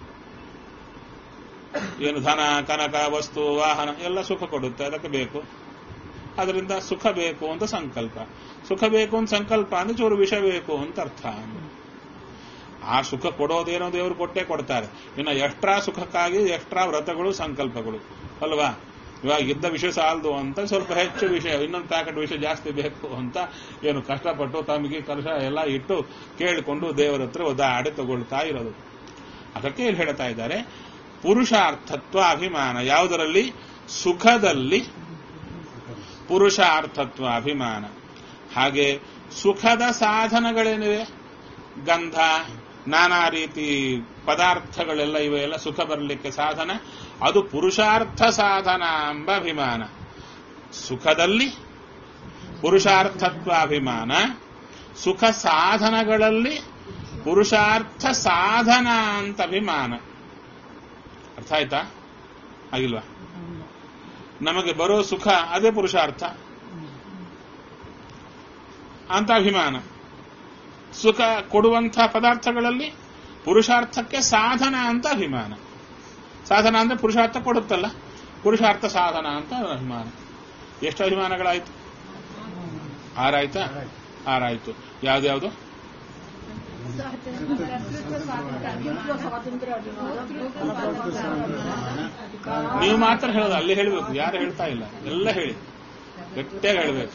ಏನು ಧನ ಕನಕ ವಸ್ತು ವಾಹನ ಎಲ್ಲ ಸುಖ ಕೊಡುತ್ತೆ ಅದಕ್ಕೆ ಬೇಕು ಅದರಿಂದ ಸುಖ ಬೇಕು ಅಂತ ಸಂಕಲ್ಪ ಸುಖ ಬೇಕು ಅಂತ ಸಂಕಲ್ಪ ಅಂದ್ರೆ ಚೂರು ವಿಷ ಬೇಕು ಅಂತ ಅರ್ಥ ಆ ಸುಖ ಕೊಡೋದೇನೋ ದೇವರು ಕೊಟ್ಟೇ ಕೊಡ್ತಾರೆ ಇನ್ನು ಎಕ್ಸ್ಟ್ರಾ ಸುಖಕ್ಕಾಗಿ ಎಕ್ಸ್ಟ್ರಾ ವ್ರತಗಳು ಸಂಕಲ್ಪಗಳು ಅಲ್ವಾ ಇವಾಗ ಇದ್ದ ವಿಷಯ ಸಾಲದು ಅಂತ ಸ್ವಲ್ಪ ಹೆಚ್ಚು ವಿಷಯ ಇನ್ನೊಂದು ಪ್ಯಾಕೆಟ್ ವಿಷಯ ಜಾಸ್ತಿ ಬೇಕು ಅಂತ ಏನು ಕಷ್ಟಪಟ್ಟು ತಮಗೆ ಕಲಶ ಎಲ್ಲ ಇಟ್ಟು ಕೇಳಿಕೊಂಡು ದೇವರ ಹತ್ರ ಒದ್ದಾಡಿ ತಗೊಳ್ತಾ ಇರೋದು ಅದಕ್ಕೆ ಇಲ್ಲಿ ಹೇಳ್ತಾ ಇದ್ದಾರೆ ಪುರುಷಾರ್ಥತ್ವ ಅಭಿಮಾನ ಯಾವುದರಲ್ಲಿ ಸುಖದಲ್ಲಿ ಪುರುಷಾರ್ಥತ್ವ ಅಭಿಮಾನ ಹಾಗೆ ಸುಖದ ಸಾಧನಗಳೇನಿವೆ ಗಂಧ ನಾನಾ ರೀತಿ ಪದಾರ್ಥಗಳೆಲ್ಲ ಇವೆ ಎಲ್ಲ ಸುಖ ಬರಲಿಕ್ಕೆ ಸಾಧನ ಅದು ಪುರುಷಾರ್ಥ ಸಾಧನ ಎಂಬ ಅಭಿಮಾನ ಸುಖದಲ್ಲಿ ಪುರುಷಾರ್ಥತ್ವಾಭಿಮಾನ ಸುಖ ಸಾಧನಗಳಲ್ಲಿ ಪುರುಷಾರ್ಥ ಸಾಧನ ಅಂತ ಅಭಿಮಾನ ಅರ್ಥ ಆಯ್ತಾ ಆಗಿಲ್ವಾ ನಮಗೆ ಬರೋ ಸುಖ ಅದೇ ಪುರುಷಾರ್ಥ ಅಂತ ಅಭಿಮಾನ ಸುಖ ಕೊಡುವಂಥ ಪದಾರ್ಥಗಳಲ್ಲಿ ಪುರುಷಾರ್ಥಕ್ಕೆ ಸಾಧನ ಅಂತ ಅಭಿಮಾನ ಸಾಧನ ಅಂದ್ರೆ ಪುರುಷಾರ್ಥ ಕೊಡುತ್ತಲ್ಲ ಪುರುಷಾರ್ಥ ಸಾಧನ ಅಂತ ಅಭಿಮಾನ ಎಷ್ಟು ಅಭಿಮಾನಗಳಾಯ್ತು ಆರಾಯ್ತಾ ಆರಾಯ್ತು ಯಾವ್ದ್ಯಾವ್ದು ನೀವು ಮಾತ್ರ ಹೇಳೋದು ಅಲ್ಲಿ ಹೇಳಬೇಕು ಯಾರು ಹೇಳ್ತಾ ಇಲ್ಲ ಎಲ್ಲ ಹೇಳಿ ಗಟ್ಟಿಯಾಗಿ ಹೇಳಬೇಕು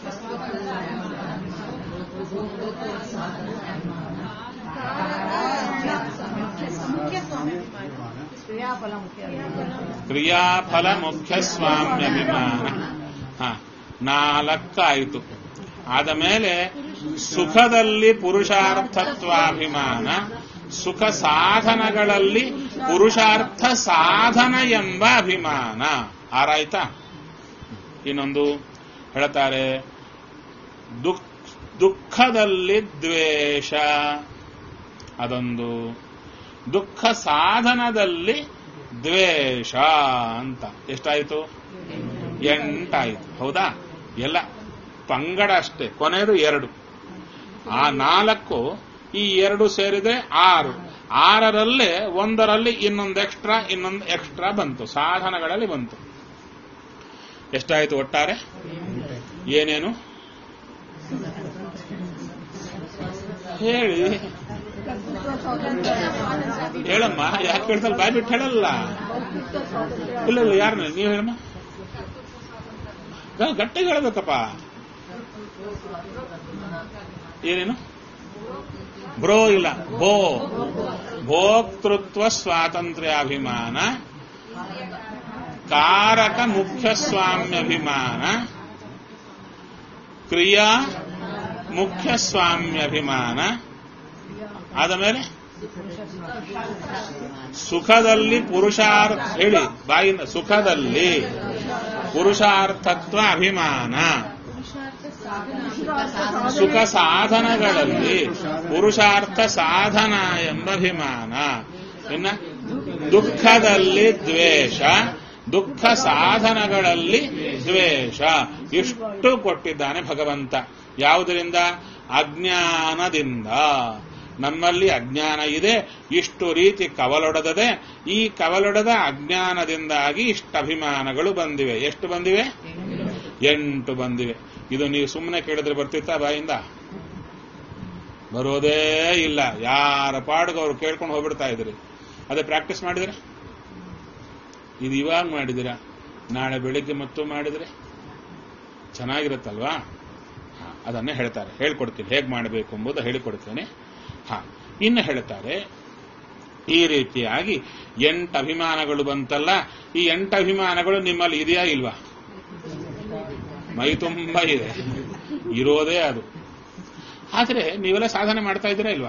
ಕ್ರಿಯಾಫಲ ಮುಖ್ಯ
ಕ್ರಿಯಾಫಲ ಮುಖ್ಯ ಸ್ವಾಮ್ಯಭಿಮಾನ ಹ ನಾಲ್ಕಾಯಿತು ಆದ ಮೇಲೆ ಸುಖದಲ್ಲಿ ಪುರುಷಾರ್ಥತ್ವಾಭಿಮಾನ ಸುಖ ಸಾಧನಗಳಲ್ಲಿ ಪುರುಷಾರ್ಥ ಸಾಧನ ಎಂಬ ಅಭಿಮಾನ ಆರಾಯ್ತಾ ಇನ್ನೊಂದು ಹೇಳ್ತಾರೆ ದುಃಖ ದುಃಖದಲ್ಲಿ ದ್ವೇಷ ಅದೊಂದು ದುಃಖ ಸಾಧನದಲ್ಲಿ ದ್ವೇಷ ಅಂತ ಎಷ್ಟಾಯಿತು ಎಂಟಾಯಿತು ಹೌದಾ ಎಲ್ಲ ಪಂಗಡ ಅಷ್ಟೇ ಕೊನೆಯದು ಎರಡು ಆ ನಾಲ್ಕು ಈ ಎರಡು ಸೇರಿದ್ರೆ ಆರು ಆರರಲ್ಲೇ ಒಂದರಲ್ಲಿ ಇನ್ನೊಂದು ಎಕ್ಸ್ಟ್ರಾ ಇನ್ನೊಂದು ಎಕ್ಸ್ಟ್ರಾ ಬಂತು ಸಾಧನಗಳಲ್ಲಿ ಬಂತು ಎಷ್ಟಾಯಿತು ಒಟ್ಟಾರೆ ಏನೇನು ಹೇಳಿ ಹೇಳಮ್ಮ ಯಾಕೆ ಹೇಳ್ತಲ್ಲ ಬಾಯ್ ಬಿಟ್ಟು ಹೇಳಲ್ಲ ಇಲ್ಲ ಇಲ್ಲ ಯಾರನ್ನ ನೀವು ಹೇಳಮ್ಮ ಗ- ಗಟ್ಟಿಗೆ ಹೇಳ್ಬೇಕಪ್ಪ ಏನೇನು ಬ್ರೋ ಇಲ್ಲ ಭೋ ಭೋಕ್ತೃತ್ವ ಸ್ವಾತಂತ್ರ್ಯಾಭಿಮಾನ ಕಾರಕ ಮುಖ್ಯ ಸ್ವಾಮ್ಯಭಿಮಾನ ಕ್ರಿಯಾ ಮುಖ್ಯ ಸ್ವಾಮ್ಯಭಿಮಾನ ಆದ ಮೇಲೆ ಸುಖದಲ್ಲಿ ಪುರುಷಾರ್ಥ ಹೇಳಿ ಬಾಯಿಂದ ಸುಖದಲ್ಲಿ ಪುರುಷಾರ್ಥತ್ವ ಅಭಿಮಾನ ಸುಖ ಸಾಧನಗಳಲ್ಲಿ ಪುರುಷಾರ್ಥ ಸಾಧನ ಎಂಬ ಅಭಿಮಾನ ಇನ್ನ ದುಃಖದಲ್ಲಿ ದ್ವೇಷ ದುಃಖ ಸಾಧನಗಳಲ್ಲಿ ದ್ವೇಷ ಇಷ್ಟು ಕೊಟ್ಟಿದ್ದಾನೆ ಭಗವಂತ ಯಾವುದರಿಂದ ಅಜ್ಞಾನದಿಂದ ನಮ್ಮಲ್ಲಿ ಅಜ್ಞಾನ ಇದೆ ಇಷ್ಟು ರೀತಿ ಕವಲೊಡೆದದೆ ಈ ಕವಲೊಡೆದ ಅಜ್ಞಾನದಿಂದಾಗಿ ಇಷ್ಟು ಅಭಿಮಾನಗಳು ಬಂದಿವೆ ಎಷ್ಟು ಬಂದಿವೆ ಎಂಟು ಬಂದಿವೆ ಇದು ನೀವು ಸುಮ್ಮನೆ ಕೇಳಿದ್ರೆ ಬರ್ತಿತ್ತಾ ಬಾಯಿಂದ ಬರೋದೇ ಇಲ್ಲ ಯಾರ ಪಾಡ್ಗೆ ಅವ್ರು ಕೇಳ್ಕೊಂಡು ಹೋಗ್ಬಿಡ್ತಾ ಇದ್ರಿ ಅದೇ ಪ್ರಾಕ್ಟೀಸ್ ಮಾಡಿದ್ರೆ ಇದು ಇವಾಗ ಮಾಡಿದಿರ ನಾಳೆ ಬೆಳಿಗ್ಗೆ ಮತ್ತು ಮಾಡಿದ್ರೆ ಚೆನ್ನಾಗಿರುತ್ತಲ್ವಾ ಹಾ, ಅದನ್ನೇ ಹೇಳ್ತಾರೆ ಹೇಳ್ಕೊಡ್ತೀನಿ ಹೇಗೆ ಮಾಡಬೇಕು ಎಂಬುದು ಹೇಳಿಕೊಡ್ತೇನೆ ಹಾ ಇನ್ನು ಹೇಳ್ತಾರೆ ಈ ರೀತಿಯಾಗಿ ಎಂಟು ಅಭಿಮಾನಗಳು ಬಂತಲ್ಲ ಈ ಎಂಟು ಅಭಿಮಾನಗಳು ನಿಮ್ಮಲ್ಲಿ ಇದೆಯಾ ಇಲ್ವಾ ಮೈ ತುಂಬ ಇದೆ ಇರೋದೇ ಅದು ಆದ್ರೆ ನೀವೆಲ್ಲ ಸಾಧನೆ ಮಾಡ್ತಾ ಇದ್ದೀರಾ ಇಲ್ವಾ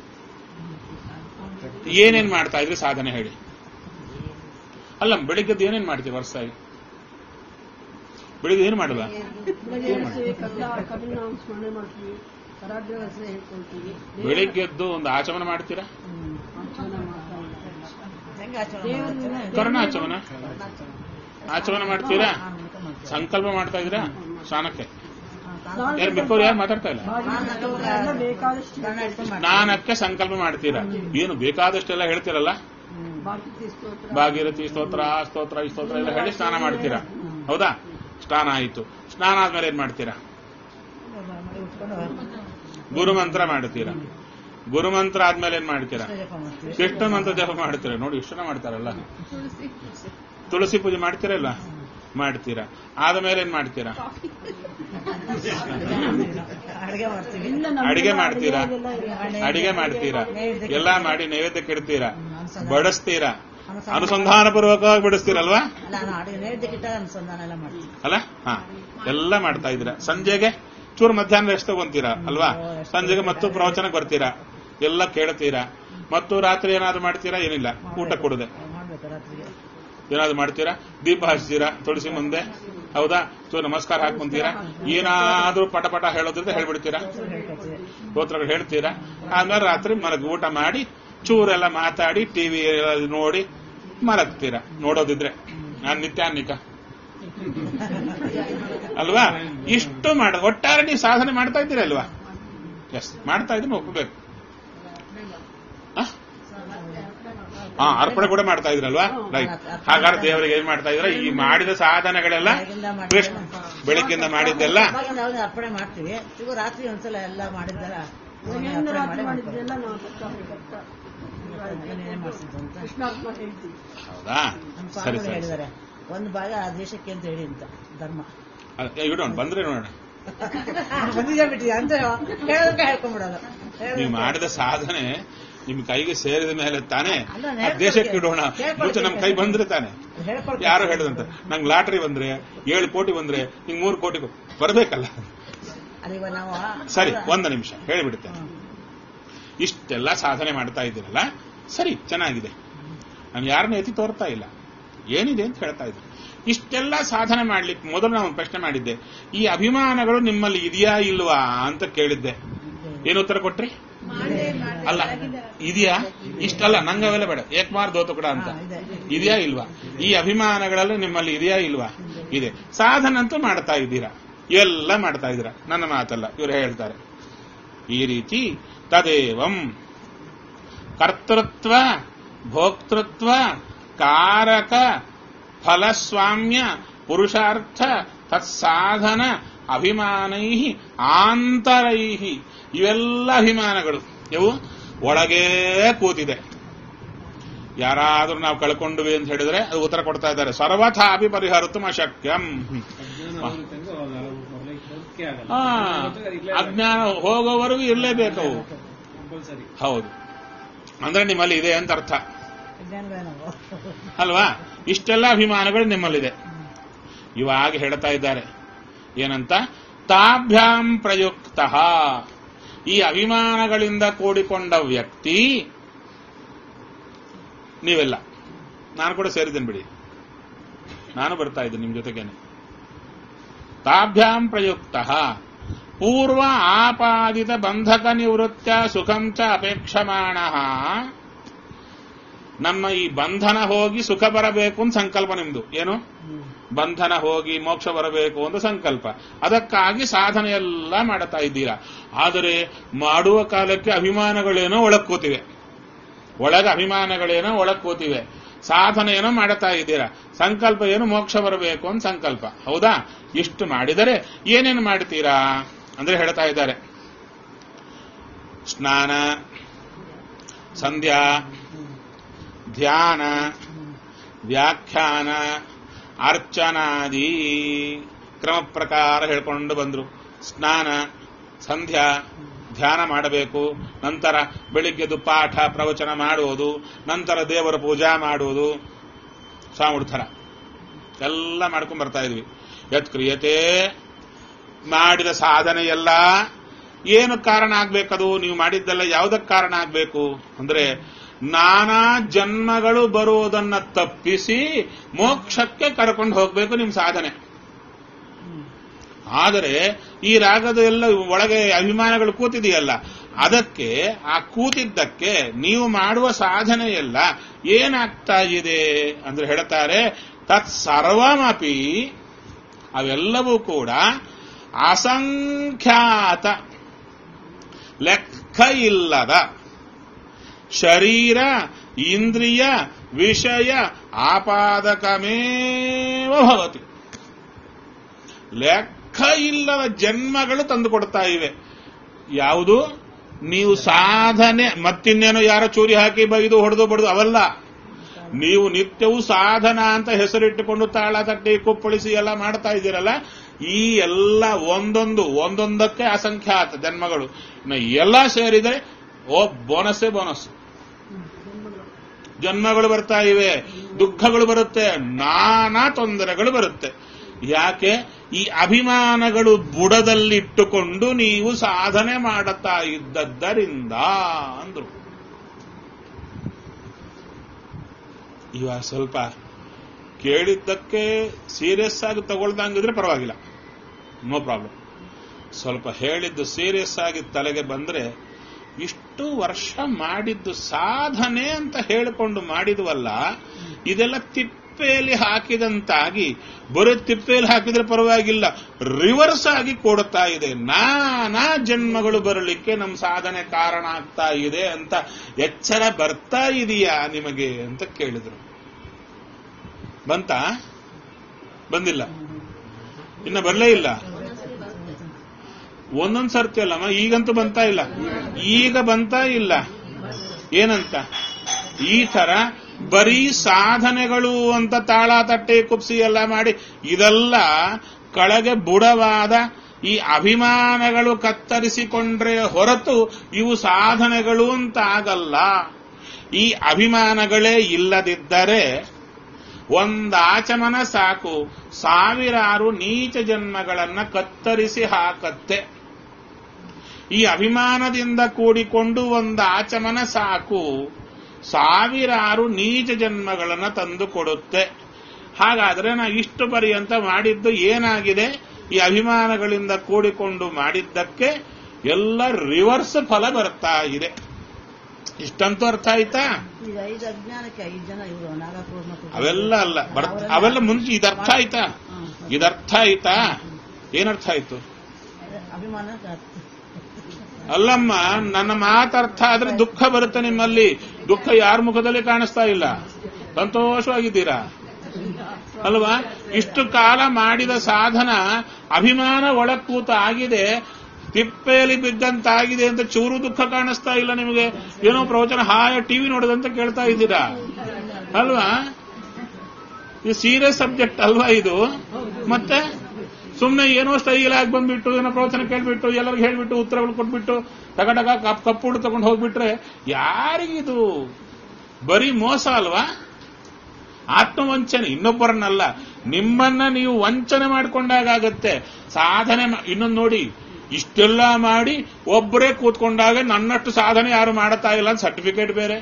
ಏನೇನ್ ಮಾಡ್ತಾ ಇದ್ರಿ ಸಾಧನೆ ಹೇಳಿ ಅಲ್ಲ ಬೆಳಿಗ್ಗೆದ್ದು ಏನೇನ್ ಮಾಡ್ತೀವಿ ವರ್ಷಾಗಿ ಬೆಳಿಗ್ಗೆ ಏನು ಮಾಡುವ
ಕಬ್ಬಿನ ಸ್ಮರಣೆ ಮಾಡ್ತೀವಿ ಕರಾಬ್ಯ ಹೆಸರು ಹೇಳ್ಕೊಳ್ತೀವಿ
ಬೆಳಿಗ್ಗೆದ್ದು ಒಂದು ಆಚಮನ ಮಾಡ್ತೀರಾ
ಆಚರಣೆ ಮಾಡ್ತಾ ಇದ್ದಾರೆ
ಹೆಂಗೆ ಆಚರಣೆ ಮಾಡ್ತೀರಾ?
ಕರ್ಣಾಚಮನ ಆಚಮನ ಮಾಡ್ತೀರಾ
ಹಾ, ಊಟ ಮಾಡ್ತೀವಿ.
ಸಂಕಲ್ಪ ಮಾಡ್ತಾ ಇದ್ದೀರಾ ಸ್ನಾನಕ್ಕೆ
ಹಾ,
ಯಾರು ಮಿಕ್ಕವ್ರು ಯಾರು ಮಾತಾಡ್ತಾ ಇಲ್ಲ
ಎಲ್ಲ ಬೇಕಾದಷ್ಟು
ಸ್ನಾನ ಹಿಡ್ಕೊಂಡು ಮಾಡ್ತೀವಿ.
ಸ್ನಾನಕ್ಕೆ ಸಂಕಲ್ಪ ಮಾಡ್ತೀರಾ ಏನು ಬೇಕಾದಷ್ಟೆಲ್ಲ ಹೇಳ್ತೀರಲ್ಲ
ಬಾಕಿ ಸ್ತೋತ್ರ
ಭಾಗೀರಥಿ ಸ್ತೋತ್ರ ಆ ಸ್ತೋತ್ರ ಈ ಸ್ತೋತ್ರ ಎಲ್ಲ ಹೇಳಿ ಸ್ನಾನ ಮಾಡ್ತೀರಾ ಹೌದಾ ಸ್ನಾನ ಆಯಿತು ಸ್ನಾನ ಆದ್ಮೇಲೆ ಏನ್ ಮಾಡ್ತೀರಾ
ಮಾಡಿ ಉಟ್ಕೊಂಡು
ಗುರುಮಂತ್ರ ಮಾಡ್ತೀರಾ ಗುರುಮಂತ್ರ ಆದ್ಮೇಲೆ ಏನ್ ಮಾಡ್ತೀರಾ
ಕೃಷ್ಣ ಜಪ ಮಾಡ್ತೀವಿ
ಕೃಷ್ಣ ಮಂತ್ರ ಜಪ ಮಾಡ್ತೀರಾ ನೋಡಿ ಇಷ್ಟನ ಮಾಡ್ತಾರಲ್ಲ ತುಳಸಿ ಪೂಜೆ ಮಾಡ್ತೀರಲ್ಲ ಮಾಡ್ತೀರಾ ಆದ್ಮೇಲೆ ಏನ್ ಮಾಡ್ತೀರಾ
ಅಡುಗೆ ಮಾಡ್ತೀವಿ
ಇಲ್ಲ ನಮ್ಗೆಲ್ಲ
ಅಡಿಗೆ ಮಾಡ್ತೀರಾ
ಅದೆಲ್ಲ ಇಲ್ಲ.
ಅಡಿಗೆ ಮಾಡ್ತೀರಾ
ನೈವೇದ್ಯಕ್ಕೆ
ಎಲ್ಲಾ ಮಾಡಿ ನೈವೇದ್ಯಕ್ಕೆ ಇಡ್ತೀರಾ
ಅನುಸಂಧಾನ-
ಬಡಿಸ್ತೀರಾ
ಅನುಸಂಧಾನ-
ಅನುಸಂಧಾನ ಪೂರ್ವಕವಾಗಿ ಬಡಿಸ್ತೀರಲ್ವಾ
ಅಲ್ಲ ನಾನು ಅಡುಗೆ ನೈವೇದ್ಯಕ್ಕಿಟ್ಟಾಗ ಅನುಸಂಧಾನ ಎಲ್ಲ ಮಾಡ್ತೀವಿ
ಅಲ್ಲ ಹಾ ಎಲ್ಲ ಮಾಡ್ತಾ ಇದ್ದೀರಾ ಸಂಜೆಗೆ ಚೂರು ಮಧ್ಯಾಹ್ನ ಎಷ್ಟು ತಗೊಂತೀರಾ ಅಲ್ವಾ ಸಂಜೆಗೆ ಮತ್ತು ಪ್ರವಚನಕ್ಕೆ ಬರ್ತೀರಾ ಎಲ್ಲ ಕೇಳ್ತೀರಾ ಮತ್ತು ರಾತ್ರಿ ಏನಾದ್ರು ಮಾಡ್ತೀರಾ ಏನಿಲ್ಲ ಊಟ ಕೊಡದೆ
ಮಾಡ್ಬೇಕು ರಾತ್ರಿಗೆ
ಏನಾದ್ರು ಮಾಡ್ತೀರಾ ದೀಪ ಹಚ್ತೀರಾ ತುಳಸಿ ಮುಂದೆ ಹೌದಾ ಚೂರು ನಮಸ್ಕಾರ ಹಾಕೊಂತೀರಾ ಏನಾದ್ರೂ ಪಟ ಪಟ ಹೇಳೋದ್ರಿಂದ ಹೇಳ್ಬಿಡ್ತೀರಾ
ಹೇಳ್ಕೊತೀವಿ
ಸ್ತೋತ್ರಗಳು ಹೇಳ್ತೀರಾ ಆಮೇಲೆ ರಾತ್ರಿ ಮಲಗಿ ಊಟ ಮಾಡಿ ಚೂರೆಲ್ಲ ಮಾತಾಡಿ ಟಿವಿ ನೋಡಿ ಮಲಗ್ತೀರಾ ನೋಡೋದಿದ್ರೆ ನಾನು ನಿತ್ಯಾನ್ನಿಕ ಅಲ್ವಾ ಇಷ್ಟು ಮಾಡ ಒಟ್ಟಾರೆ ನೀವು ಸಾಧನೆ ಮಾಡ್ತಾ ಇದ್ದೀರಾ ಅಲ್ವಾ ಎಸ್ ಮಾಡ್ತಾ ಇದ್ದೀನಿ ಒಪ್ಪಬೇಕು ಹಾ ಅರ್ಪಣೆ ಕೂಡ ಮಾಡ್ತಾ ಇದ್ರಲ್ವಾ ರೈಟ್ ಹಾಗಾದ್ರೆ ದೇವರಿಗೆ ಏನ್ ಮಾಡ್ತಾ ಇದ್ರ ಈ ಮಾಡಿದ ಸಾಧನೆಗಳೆಲ್ಲ ಕೃಷ್ಣ ಬೆಳಗ್ಗಿಂದ ಮಾಡಿದ್ದೆಲ್ಲ
ಅವಾಗಿಂದ ಅವಾಗ ಅರ್ಪಣೆ ಮಾಡ್ತೀವಿ ಈಗ ರಾತ್ರಿ ಒಂದ್ಸಲ ಎಲ್ಲ ಮಾಡಿದ್ದಲ್ಲ
ಏನೇನು
ಅರ್ಪಣೆ
ರಾತ್ರಿ
ಮಾಡಿ
ಮಾಡಿದ್ದೆಲ್ಲ ನಾವು ಭಕ್ತ ಭಕ್ತ
ಏನೇನ್ ಮಾಡ್ತಿದ್ದು ಅಂತ
ಕೃಷ್ಣಾತ್ಮ ಹೇಳ್ತೀವಿ
ಹೌದಾ
ನಮ್ಮ
ಸರಿ
ಸ್ವಾಮಿಗಳು
ಸರಿ
ಹೇಳಿದ್ದಾರೆ ಒಂದು ಭಾಗ ಆ ದೇಶಕ್ಕೆ ಅಂತ ಹೇಳಿ ಅಂತ ಧರ್ಮ
ಇಡೋಣ ಬಂದ್ರೆ ನೋಡೋಣ
ಬಂದಿದೆ ಬಿಟ್ಟಿದೆ ಅಂತ ಹೇಳೋದಕ್ಕೆ ಹೇಳ್ಕೊಂಡ್ಬಿಡೋದು
ನೀವು ಮಾಡಿದ ಸಾಧನೆ ನಿಮ್ ಕೈಗೆ ಸೇರಿದ ಮೇಲೆ ತಾನೇ
ಅಲ್ಲ,
ಆ
ಹೇಳ್ಕೊಳ್ತೀನಿ.
ದೇಶಕ್ಕೆ ಇಡೋಣ ಮುಂಚೆ ನಮ್ ಕೈ ಬಂದ್ರೆ ತಾನೆ
ಹೇಳ್ಕೊಳ್ತೀನಿ.
ಯಾರು ಹೇಳಿದಂತ ನಂಗೆ ಲಾಟ್ರಿ ಬಂದ್ರೆ ಏಳು ಕೋಟಿ ಬಂದ್ರೆ ಹಿಂಗ್ ಮೂರು ಕೋಟಿ ಕೊ- ಬರ್ಬೇಕಲ್ಲ
ಅಲ್ಲಿಗ ನಾವು
ಸರಿ ಒಂದು ನಿಮಿಷ ಹೇಳಿಬಿಡುತ್ತೇನೆ
ಹ್ಮ್.
ಇಷ್ಟೆಲ್ಲ ಸಾಧನೆ ಮಾಡ್ತಾ ಇದ್ದೀರಲ್ಲ ಸರಿ ಚೆನ್ನಾಗಿದೆ ನಾನು ಯಾರನ್ನ ಎತ್ತಿ ತೋರ್ತಾ ಇಲ್ಲ ಏನಿದೆ ಅಂತ ಹೇಳ್ತಾ ಇದ್ದೀನಿ ಇಷ್ಟೆಲ್ಲ ಸಾಧನೆ ಮಾಡ್ಲಿಕ್ಕೆ ಮೊದಲು ನಾನು ಒಂದು ಪ್ರಶ್ನೆ ಮಾಡಿದ್ದೆ ಈ ಅಭಿಮಾನಗಳು ನಿಮ್ಮಲ್ಲಿ ಇದೆಯಾ ಇಲ್ವಾ ಅಂತ ಕೇಳಿದ್ದೆ ಏನು ಉತ್ತರ ಕೊಟ್ರಿ ಅಲ್ಲ ಇದೆಯಾ ಇಷ್ಟಲ್ಲ ನಂಗೆ ಅವೆಲ್ಲ ಬೇಡ ಏಕ್ಮಾರ್ ದೋತ ಕೂಡ ಅಂತ
ಹಾ, ಇದೆ.
ಇದೆಯಾ ಇಲ್ವಾ ಈ ಅಭಿಮಾನಗಳಲ್ಲಿ ನಿಮ್ಮಲ್ಲಿ ಇದೆಯಾ ಇಲ್ವಾ ಇದೆ ಸಾಧನ ಅಂತೂ ಮಾಡ್ತಾ ಇದ್ದೀರಾ ಎಲ್ಲ ಮಾಡ್ತಾ ಇದ್ದೀರಾ ನನ್ನ ಮಾತಲ್ಲ ಇವರು ಹೇಳ್ತಾರೆ ಈ ರೀತಿ ತದೇವಂ ಕರ್ತೃತ್ವ ಭೋಕ್ತೃತ್ವ ಕಾರಕ ಫಲಸ್ವಾಮ್ಯ ಪುರುಷಾರ್ಥ ತತ್ಸಾಧನ ಅಭಿಮಾನೈ ಆಂತರೈ ಇವೆಲ್ಲ ಅಭಿಮಾನಗಳು ಇವು ಒಳಗೇ ಕೂತಿದೆ ಯಾರಾದ್ರೂ ನಾವು ಕಳ್ಕೊಂಡ್ವಿ ಅಂತ ಹೇಳಿದ್ರೆ ಅದು ಉತ್ತರ ಕೊಡ್ತಾ ಇದ್ದಾರೆ ಸರ್ವಥಾಪಿ ಪರಿಹರಿತು ಅಶಕ್ಯಂ ಆ, ಅಜ್ಞಾನ ಹೋಗೋವರೆಗೂ ಇರಲೇಬೇಕವು ಹೌದು ಅಂದ್ರೆ ನಿಮ್ಮಲ್ಲಿ ಇದೆ ಅಂತ ಅರ್ಥ
ವಿಜ್ಞಾನಗಳೇ ನಾವು
ಅಲ್ವಾ ಇಷ್ಟೆಲ್ಲ ಅಭಿಮಾನಗಳು ನಿಮ್ಮಲ್ಲಿದೆ ಇವಾಗ ಹೇಳ್ತಾ ಇದ್ದಾರೆ ಏನಂತ ತಾಭ್ಯಾಂ ಪ್ರಯುಕ್ತ ಈ ಅಭಿಮಾನಗಳಿಂದ ಕೂಡಿಕೊಂಡ ವ್ಯಕ್ತಿ ನೀವೆಲ್ಲ ನಾನು ಕೂಡ ಸೇರಿದ್ದೇನೆ ಬಿಡಿ ನಾನು ಬರ್ತಾ ಇದ್ದೀನಿ ನಿಮ್ ಜೊತೆಗೇನೆ ತಾಭ್ಯಾಂ ಪ್ರಯುಕ್ತ ಪೂರ್ವ ಆಪಾದಿತ ಬಂಧಕ ನಿವೃತ್ತ ಸುಖಂ ಚ ಅಪೇಕ್ಷಮಾಣ ನಮ್ಮ ಈ ಬಂಧನ ಹೋಗಿ ಸುಖ ಬರಬೇಕು ಅಂತ ಸಂಕಲ್ಪ ನಿಮ್ದು ಏನು ಬಂಧನ ಹೋಗಿ ಮೋಕ್ಷ ಬರಬೇಕು ಅಂತ ಸಂಕಲ್ಪ ಅದಕ್ಕಾಗಿ ಸಾಧನೆ ಎಲ್ಲ ಮಾಡ್ತಾ ಇದ್ದೀರಾ ಆದರೆ ಮಾಡುವ ಕಾಲಕ್ಕೆ ಅಭಿಮಾನಗಳೇನೋ ಒಳಗ್ ಕೂತಿವೆ ಒಳಗೆ ಅಭಿಮಾನಗಳೇನೋ ಒಳಗ್ ಕೂತಿವೆ ಸಾಧನೆ ಏನೋ ಮಾಡ್ತಾ ಇದ್ದೀರಾ ಸಂಕಲ್ಪ ಏನು ಮೋಕ್ಷ ಬರಬೇಕು ಅಂತ ಸಂಕಲ್ಪ ಹೌದಾ ಇಷ್ಟು ಮಾಡಿದರೆ ಏನೇನು ಮಾಡ್ತೀರಾ ಅಂದ್ರೆ ಹೇಳ್ತಾ ಇದ್ದಾರೆ ಸ್ನಾನ ಸಂಧ್ಯಾ ಧ್ಯಾನ ವ್ಯಾಖ್ಯಾನ ಅರ್ಚನಾದಿ ಕ್ರಮ ಪ್ರಕಾರ ಹೇಳ್ಕೊಂಡು ಬಂದ್ರು ಸ್ನಾನ ಸಂಧ್ಯಾ ಧ್ಯಾನ ಮಾಡಬೇಕು ನಂತರ ಬೆಳಿಗ್ಗೆದು ಪಾಠ ಪ್ರವಚನ ಮಾಡುವುದು ನಂತರ ದೇವರ ಪೂಜಾ ಮಾಡುವುದು ಸ್ವಾಮಿ ಥರ ಎಲ್ಲ ಮಾಡ್ಕೊಂಡ್ ಬರ್ತಾ ಇದ್ವಿ ಯತ್ ಕ್ರಿಯತೆ ಮಾಡಿದ ಸಾಧನೆ ಎಲ್ಲ ಏನು ಕಾರಣ ಆಗ್ಬೇಕದು ನೀವು ಮಾಡಿದ್ದೆಲ್ಲ ಯಾವುದಕ್ಕೆ ಕಾರಣ ಆಗ್ಬೇಕು ಅಂದ್ರೆ ನಾನಾ ಜನ್ಮಗಳು ಬರುವುದನ್ನ ತಪ್ಪಿಸಿ ಮೋಕ್ಷಕ್ಕೆ ಕರ್ಕೊಂಡು ಹೋಗ್ಬೇಕು ನಿಮ್ ಸಾಧನೆ ಆದರೆ ಈ ರಾಗದ ಎಲ್ಲ ಒಳಗೆ ಅಭಿಮಾನಗಳು ಕೂತಿದೆಯಲ್ಲ ಅದಕ್ಕೆ ಆ ಕೂತಿದ್ದಕ್ಕೆ ನೀವು ಮಾಡುವ ಸಾಧನೆ ಎಲ್ಲ ಏನಾಗ್ತಾ ಇದೆ ಅಂದ್ರೆ ಹೇಳ್ತಾರೆ ತತ್ ಸರ್ವಮಪಿ ಅವೆಲ್ಲವೂ ಕೂಡ ಅಸಂಖ್ಯಾತ ಲೆಕ್ಕ ಇಲ್ಲದ ಶರೀರ ಇಂದ್ರಿಯ ವಿಷಯ ಆಪಾದಕಮೇವ ಭವತಿ ಲೆಕ್ಕ ಇಲ್ಲದ ಜನ್ಮಗಳು ತಂದುಕೊಡ್ತಾ ಇವೆ ಯಾವುದು ನೀವು ಸಾಧನೆ ಮತ್ತಿನ್ನೇನೋ ಯಾರೋ ಚೂರಿ ಹಾಕಿ ಬೈದು ಹೊಡೆದು ಬಡ್ದು ಅವಲ್ಲ ನೀವು ನಿತ್ಯವೂ ಸಾಧನ ಅಂತ ಹೆಸರಿಟ್ಟುಕೊಂಡು ತಾಳ ತಟ್ಟಿ ಕುಪ್ಪಳಿಸಿ ಎಲ್ಲ ಮಾಡ್ತಾ ಇದ್ದೀರಲ್ಲ ಈ ಎಲ್ಲ ಒಂದೊಂದು ಒಂದೊಂದಕ್ಕೆ ಅಸಂಖ್ಯಾತ ಜನ್ಮಗಳು ಇನ್ನು ಎಲ್ಲ ಸೇರಿದರೆ ಓ ಬೋನಸ್ಸೇ ಬೋನಸ್ ಜನ್ಮಗಳು ಬರ್ತಾ ಇವೆ ದುಃಖಗಳು ಬರುತ್ತೆ ನಾನಾ ತೊಂದರೆಗಳು ಬರುತ್ತೆ ಯಾಕೆ ಈ ಅಭಿಮಾನಗಳು ಬುಡದಲ್ಲಿಟ್ಟುಕೊಂಡು ನೀವು ಸಾಧನೆ ಮಾಡುತ್ತಾ ಇದ್ದದ್ದರಿಂದ ಅಂದ್ರು ಇವಾಗ ಸ್ವಲ್ಪ ಕೇಳಿದ್ದಕ್ಕೆ ಸೀರಿಯಸ್ ಆಗಿ ತಗೊಳ್ದಂಗಿದ್ರೆ ಪರವಾಗಿಲ್ಲ ನೋ ಪ್ರಾಬ್ಲಮ್ ಸ್ವಲ್ಪ ಹೇಳಿದ್ದು ಸೀರಿಯಸ್ ಆಗಿ ತಲೆಗೆ ಬಂದ್ರೆ ಇಷ್ಟು ವರ್ಷ ಮಾಡಿದ್ದು ಸಾಧನೆ ಅಂತ ಹೇಳಿಕೊಂಡು ಮಾಡಿದ್ವಲ್ಲ ಇದೆಲ್ಲ ತಿಪ್ಪೆಯಲ್ಲಿ ಹಾಕಿದಂತಾಗಿ ಬರೀ ತಿಪ್ಪೆಯಲ್ಲಿ ಹಾಕಿದ್ರೆ ಪರವಾಗಿಲ್ಲ ರಿವರ್ಸ್ ಆಗಿ ಕೊಡ್ತಾ ಇದೆ ನಾನಾ ಜನ್ಮಗಳು ಬರಲಿಕ್ಕೆ ನಮ್ಮ ಸಾಧನೆ ಕಾರಣ ಆಗ್ತಾ ಇದೆ ಅಂತ ಎಚ್ಚರ ಬರ್ತಾ ಇದೆಯಾ ನಿಮಗೆ ಅಂತ ಕೇಳಿದ್ರು ಬಂತಾ ಬಂದಿಲ್ಲ ಇನ್ನ ಬರಲೇ ಇಲ್ಲ ಒಂದೊಂದ್ ಸರ್ತಿ ಅಲ್ಲಮ್ಮ ಈಗಂತೂ ಬಂತಾ ಇಲ್ಲ ಈಗ ಬಂತಾ ಇಲ್ಲ ಏನಂತ ಈ ತರ ಬರೀ ಸಾಧನೆಗಳು ಅಂತ ತಾಳ ತಟ್ಟೆ ಕುಪ್ಸಿ ಎಲ್ಲ ಮಾಡಿ ಇದೆಲ್ಲ ಕಳಗೆ ಬುಡವಾದ ಈ ಅಭಿಮಾನಗಳು ಕತ್ತರಿಸಿಕೊಂಡ್ರೆ ಹೊರತು ಇವು ಸಾಧನೆಗಳು ಅಂತ ಆಗಲ್ಲ ಈ ಅಭಿಮಾನಗಳೇ ಇಲ್ಲದಿದ್ದರೆ ಒಂದು ಆಚಮನ ಸಾಕು ಸಾವಿರಾರು ನೀಚ ಜನ್ಮಗಳನ್ನ ಕತ್ತರಿಸಿ ಹಾಕತ್ತೆ ಈ ಅಭಿಮಾನದಿಂದ ಕೂಡಿಕೊಂಡು ಒಂದು ಆಚಮನ ಸಾಕು ಸಾವಿರಾರು ನೀಚ ಜನ್ಮಗಳನ್ನ ತಂದು ಕೊಡುತ್ತೆ ಹಾಗಾದ್ರೆ ನಾ ಇಷ್ಟು ಪರ್ಯಂತ ಮಾಡಿದ್ದು ಏನಾಗಿದೆ ಈ ಅಭಿಮಾನಗಳಿಂದ ಕೂಡಿಕೊಂಡು ಮಾಡಿದ್ದಕ್ಕೆ ಎಲ್ಲ ರಿವರ್ಸ್ ಫಲ ಬರ್ತಾ ಇದೆ ಇಷ್ಟಂತೂ ಅರ್ಥ ಆಯ್ತಾ
ಈಗ ಐದು ಅಜ್ಞಾನಕ್ಕೆ ಐದು ಜನ ಇವರು ನಾಗಕೂರ್ ಮತ್ತು
ಅವೆಲ್ಲ ಅಲ್ಲ ಬರ್ತ ಅವೆಲ್ಲ ಮುಂಚೆ ಇದರ್ಥ ಆಯ್ತಾ
ಹ್ಮ್.
ಇದರ್ಥ ಆಯ್ತಾ ಏನರ್ಥ ಆಯ್ತು
ಅಭಿಮಾನ
ಅಲ್ಲಮ್ಮ ನನ್ನ ಮಾತರ್ಥ ಆದ್ರೆ ದುಃಖ ಬರುತ್ತೆ ನಿಮ್ಮಲ್ಲಿ ದುಃಖ ಯಾರ ಮುಖದಲ್ಲಿ ಕಾಣಿಸ್ತಾ ಇಲ್ಲ ಸಂತೋಷವಾಗಿದ್ದೀರಾ ಅಲ್ವಾ ಇಷ್ಟು ಕಾಲ ಮಾಡಿದ ಸಾಧನ ಅಭಿಮಾನ ಒಳಕೂತ ಆಗಿದೆ ತಿಪ್ಪೆಯಲ್ಲಿ ಬಿದ್ದಂತಾಗಿದೆ ಅಂತ ಚೂರು ದುಃಖ ಕಾಣಿಸ್ತಾ ಇಲ್ಲ ನಿಮಗೆ ಏನೋ ಪ್ರವಚನ ಹಾಯ ಟಿವಿ ನೋಡದಂತ ಕೇಳ್ತಾ ಇದ್ದೀರಾ ಅಲ್ವಾ ಇದು ಸೀರಿಯಸ್ ಸಬ್ಜೆಕ್ಟ್ ಅಲ್ವಾ ಇದು ಮತ್ತೆ ಸುಮ್ಮನೆ ಏನೋ ಸ್ಟೈಲ್ ಆಗಿ ಬಂದ್ಬಿಟ್ಟು ಏನೋ ಪ್ರವಚನ ಕೇಳ್ಬಿಟ್ಟು ಎಲ್ಲರಿಗೂ ಹೇಳ್ಬಿಟ್ಟು ಉತ್ತರಗಳು ಕೊಟ್ಬಿಟ್ಟು ಟಗಟಗ ಕಪ್ ಕಪ್ಪುಡು ತಗೊಂಡು ಹೋಗ್ಬಿಟ್ರೆ ಯಾರಿಗಿದು ಬರೀ ಮೋಸ ಅಲ್ವಾ ಆತ್ಮವಂಚನೆ ಇನ್ನೊಬ್ಬರನ್ನಲ್ಲ ನಿಮ್ಮನ್ನ ನೀವು ವಂಚನೆ ಮಾಡಿಕೊಂಡಾಗತ್ತೆ ಸಾಧನೆ ಮಾ- ಇನ್ನೊಂದು ನೋಡಿ ಇಷ್ಟೆಲ್ಲ ಮಾಡಿ ಒಬ್ಬರೇ ಕೂತ್ಕೊಂಡಾಗ ನನ್ನಷ್ಟು ಸಾಧನೆ ಯಾರು ಮಾಡ್ತಾ ಇಲ್ಲ ಅಂತ ಸರ್ಟಿಫಿಕೇಟ್ ಬೇರೆ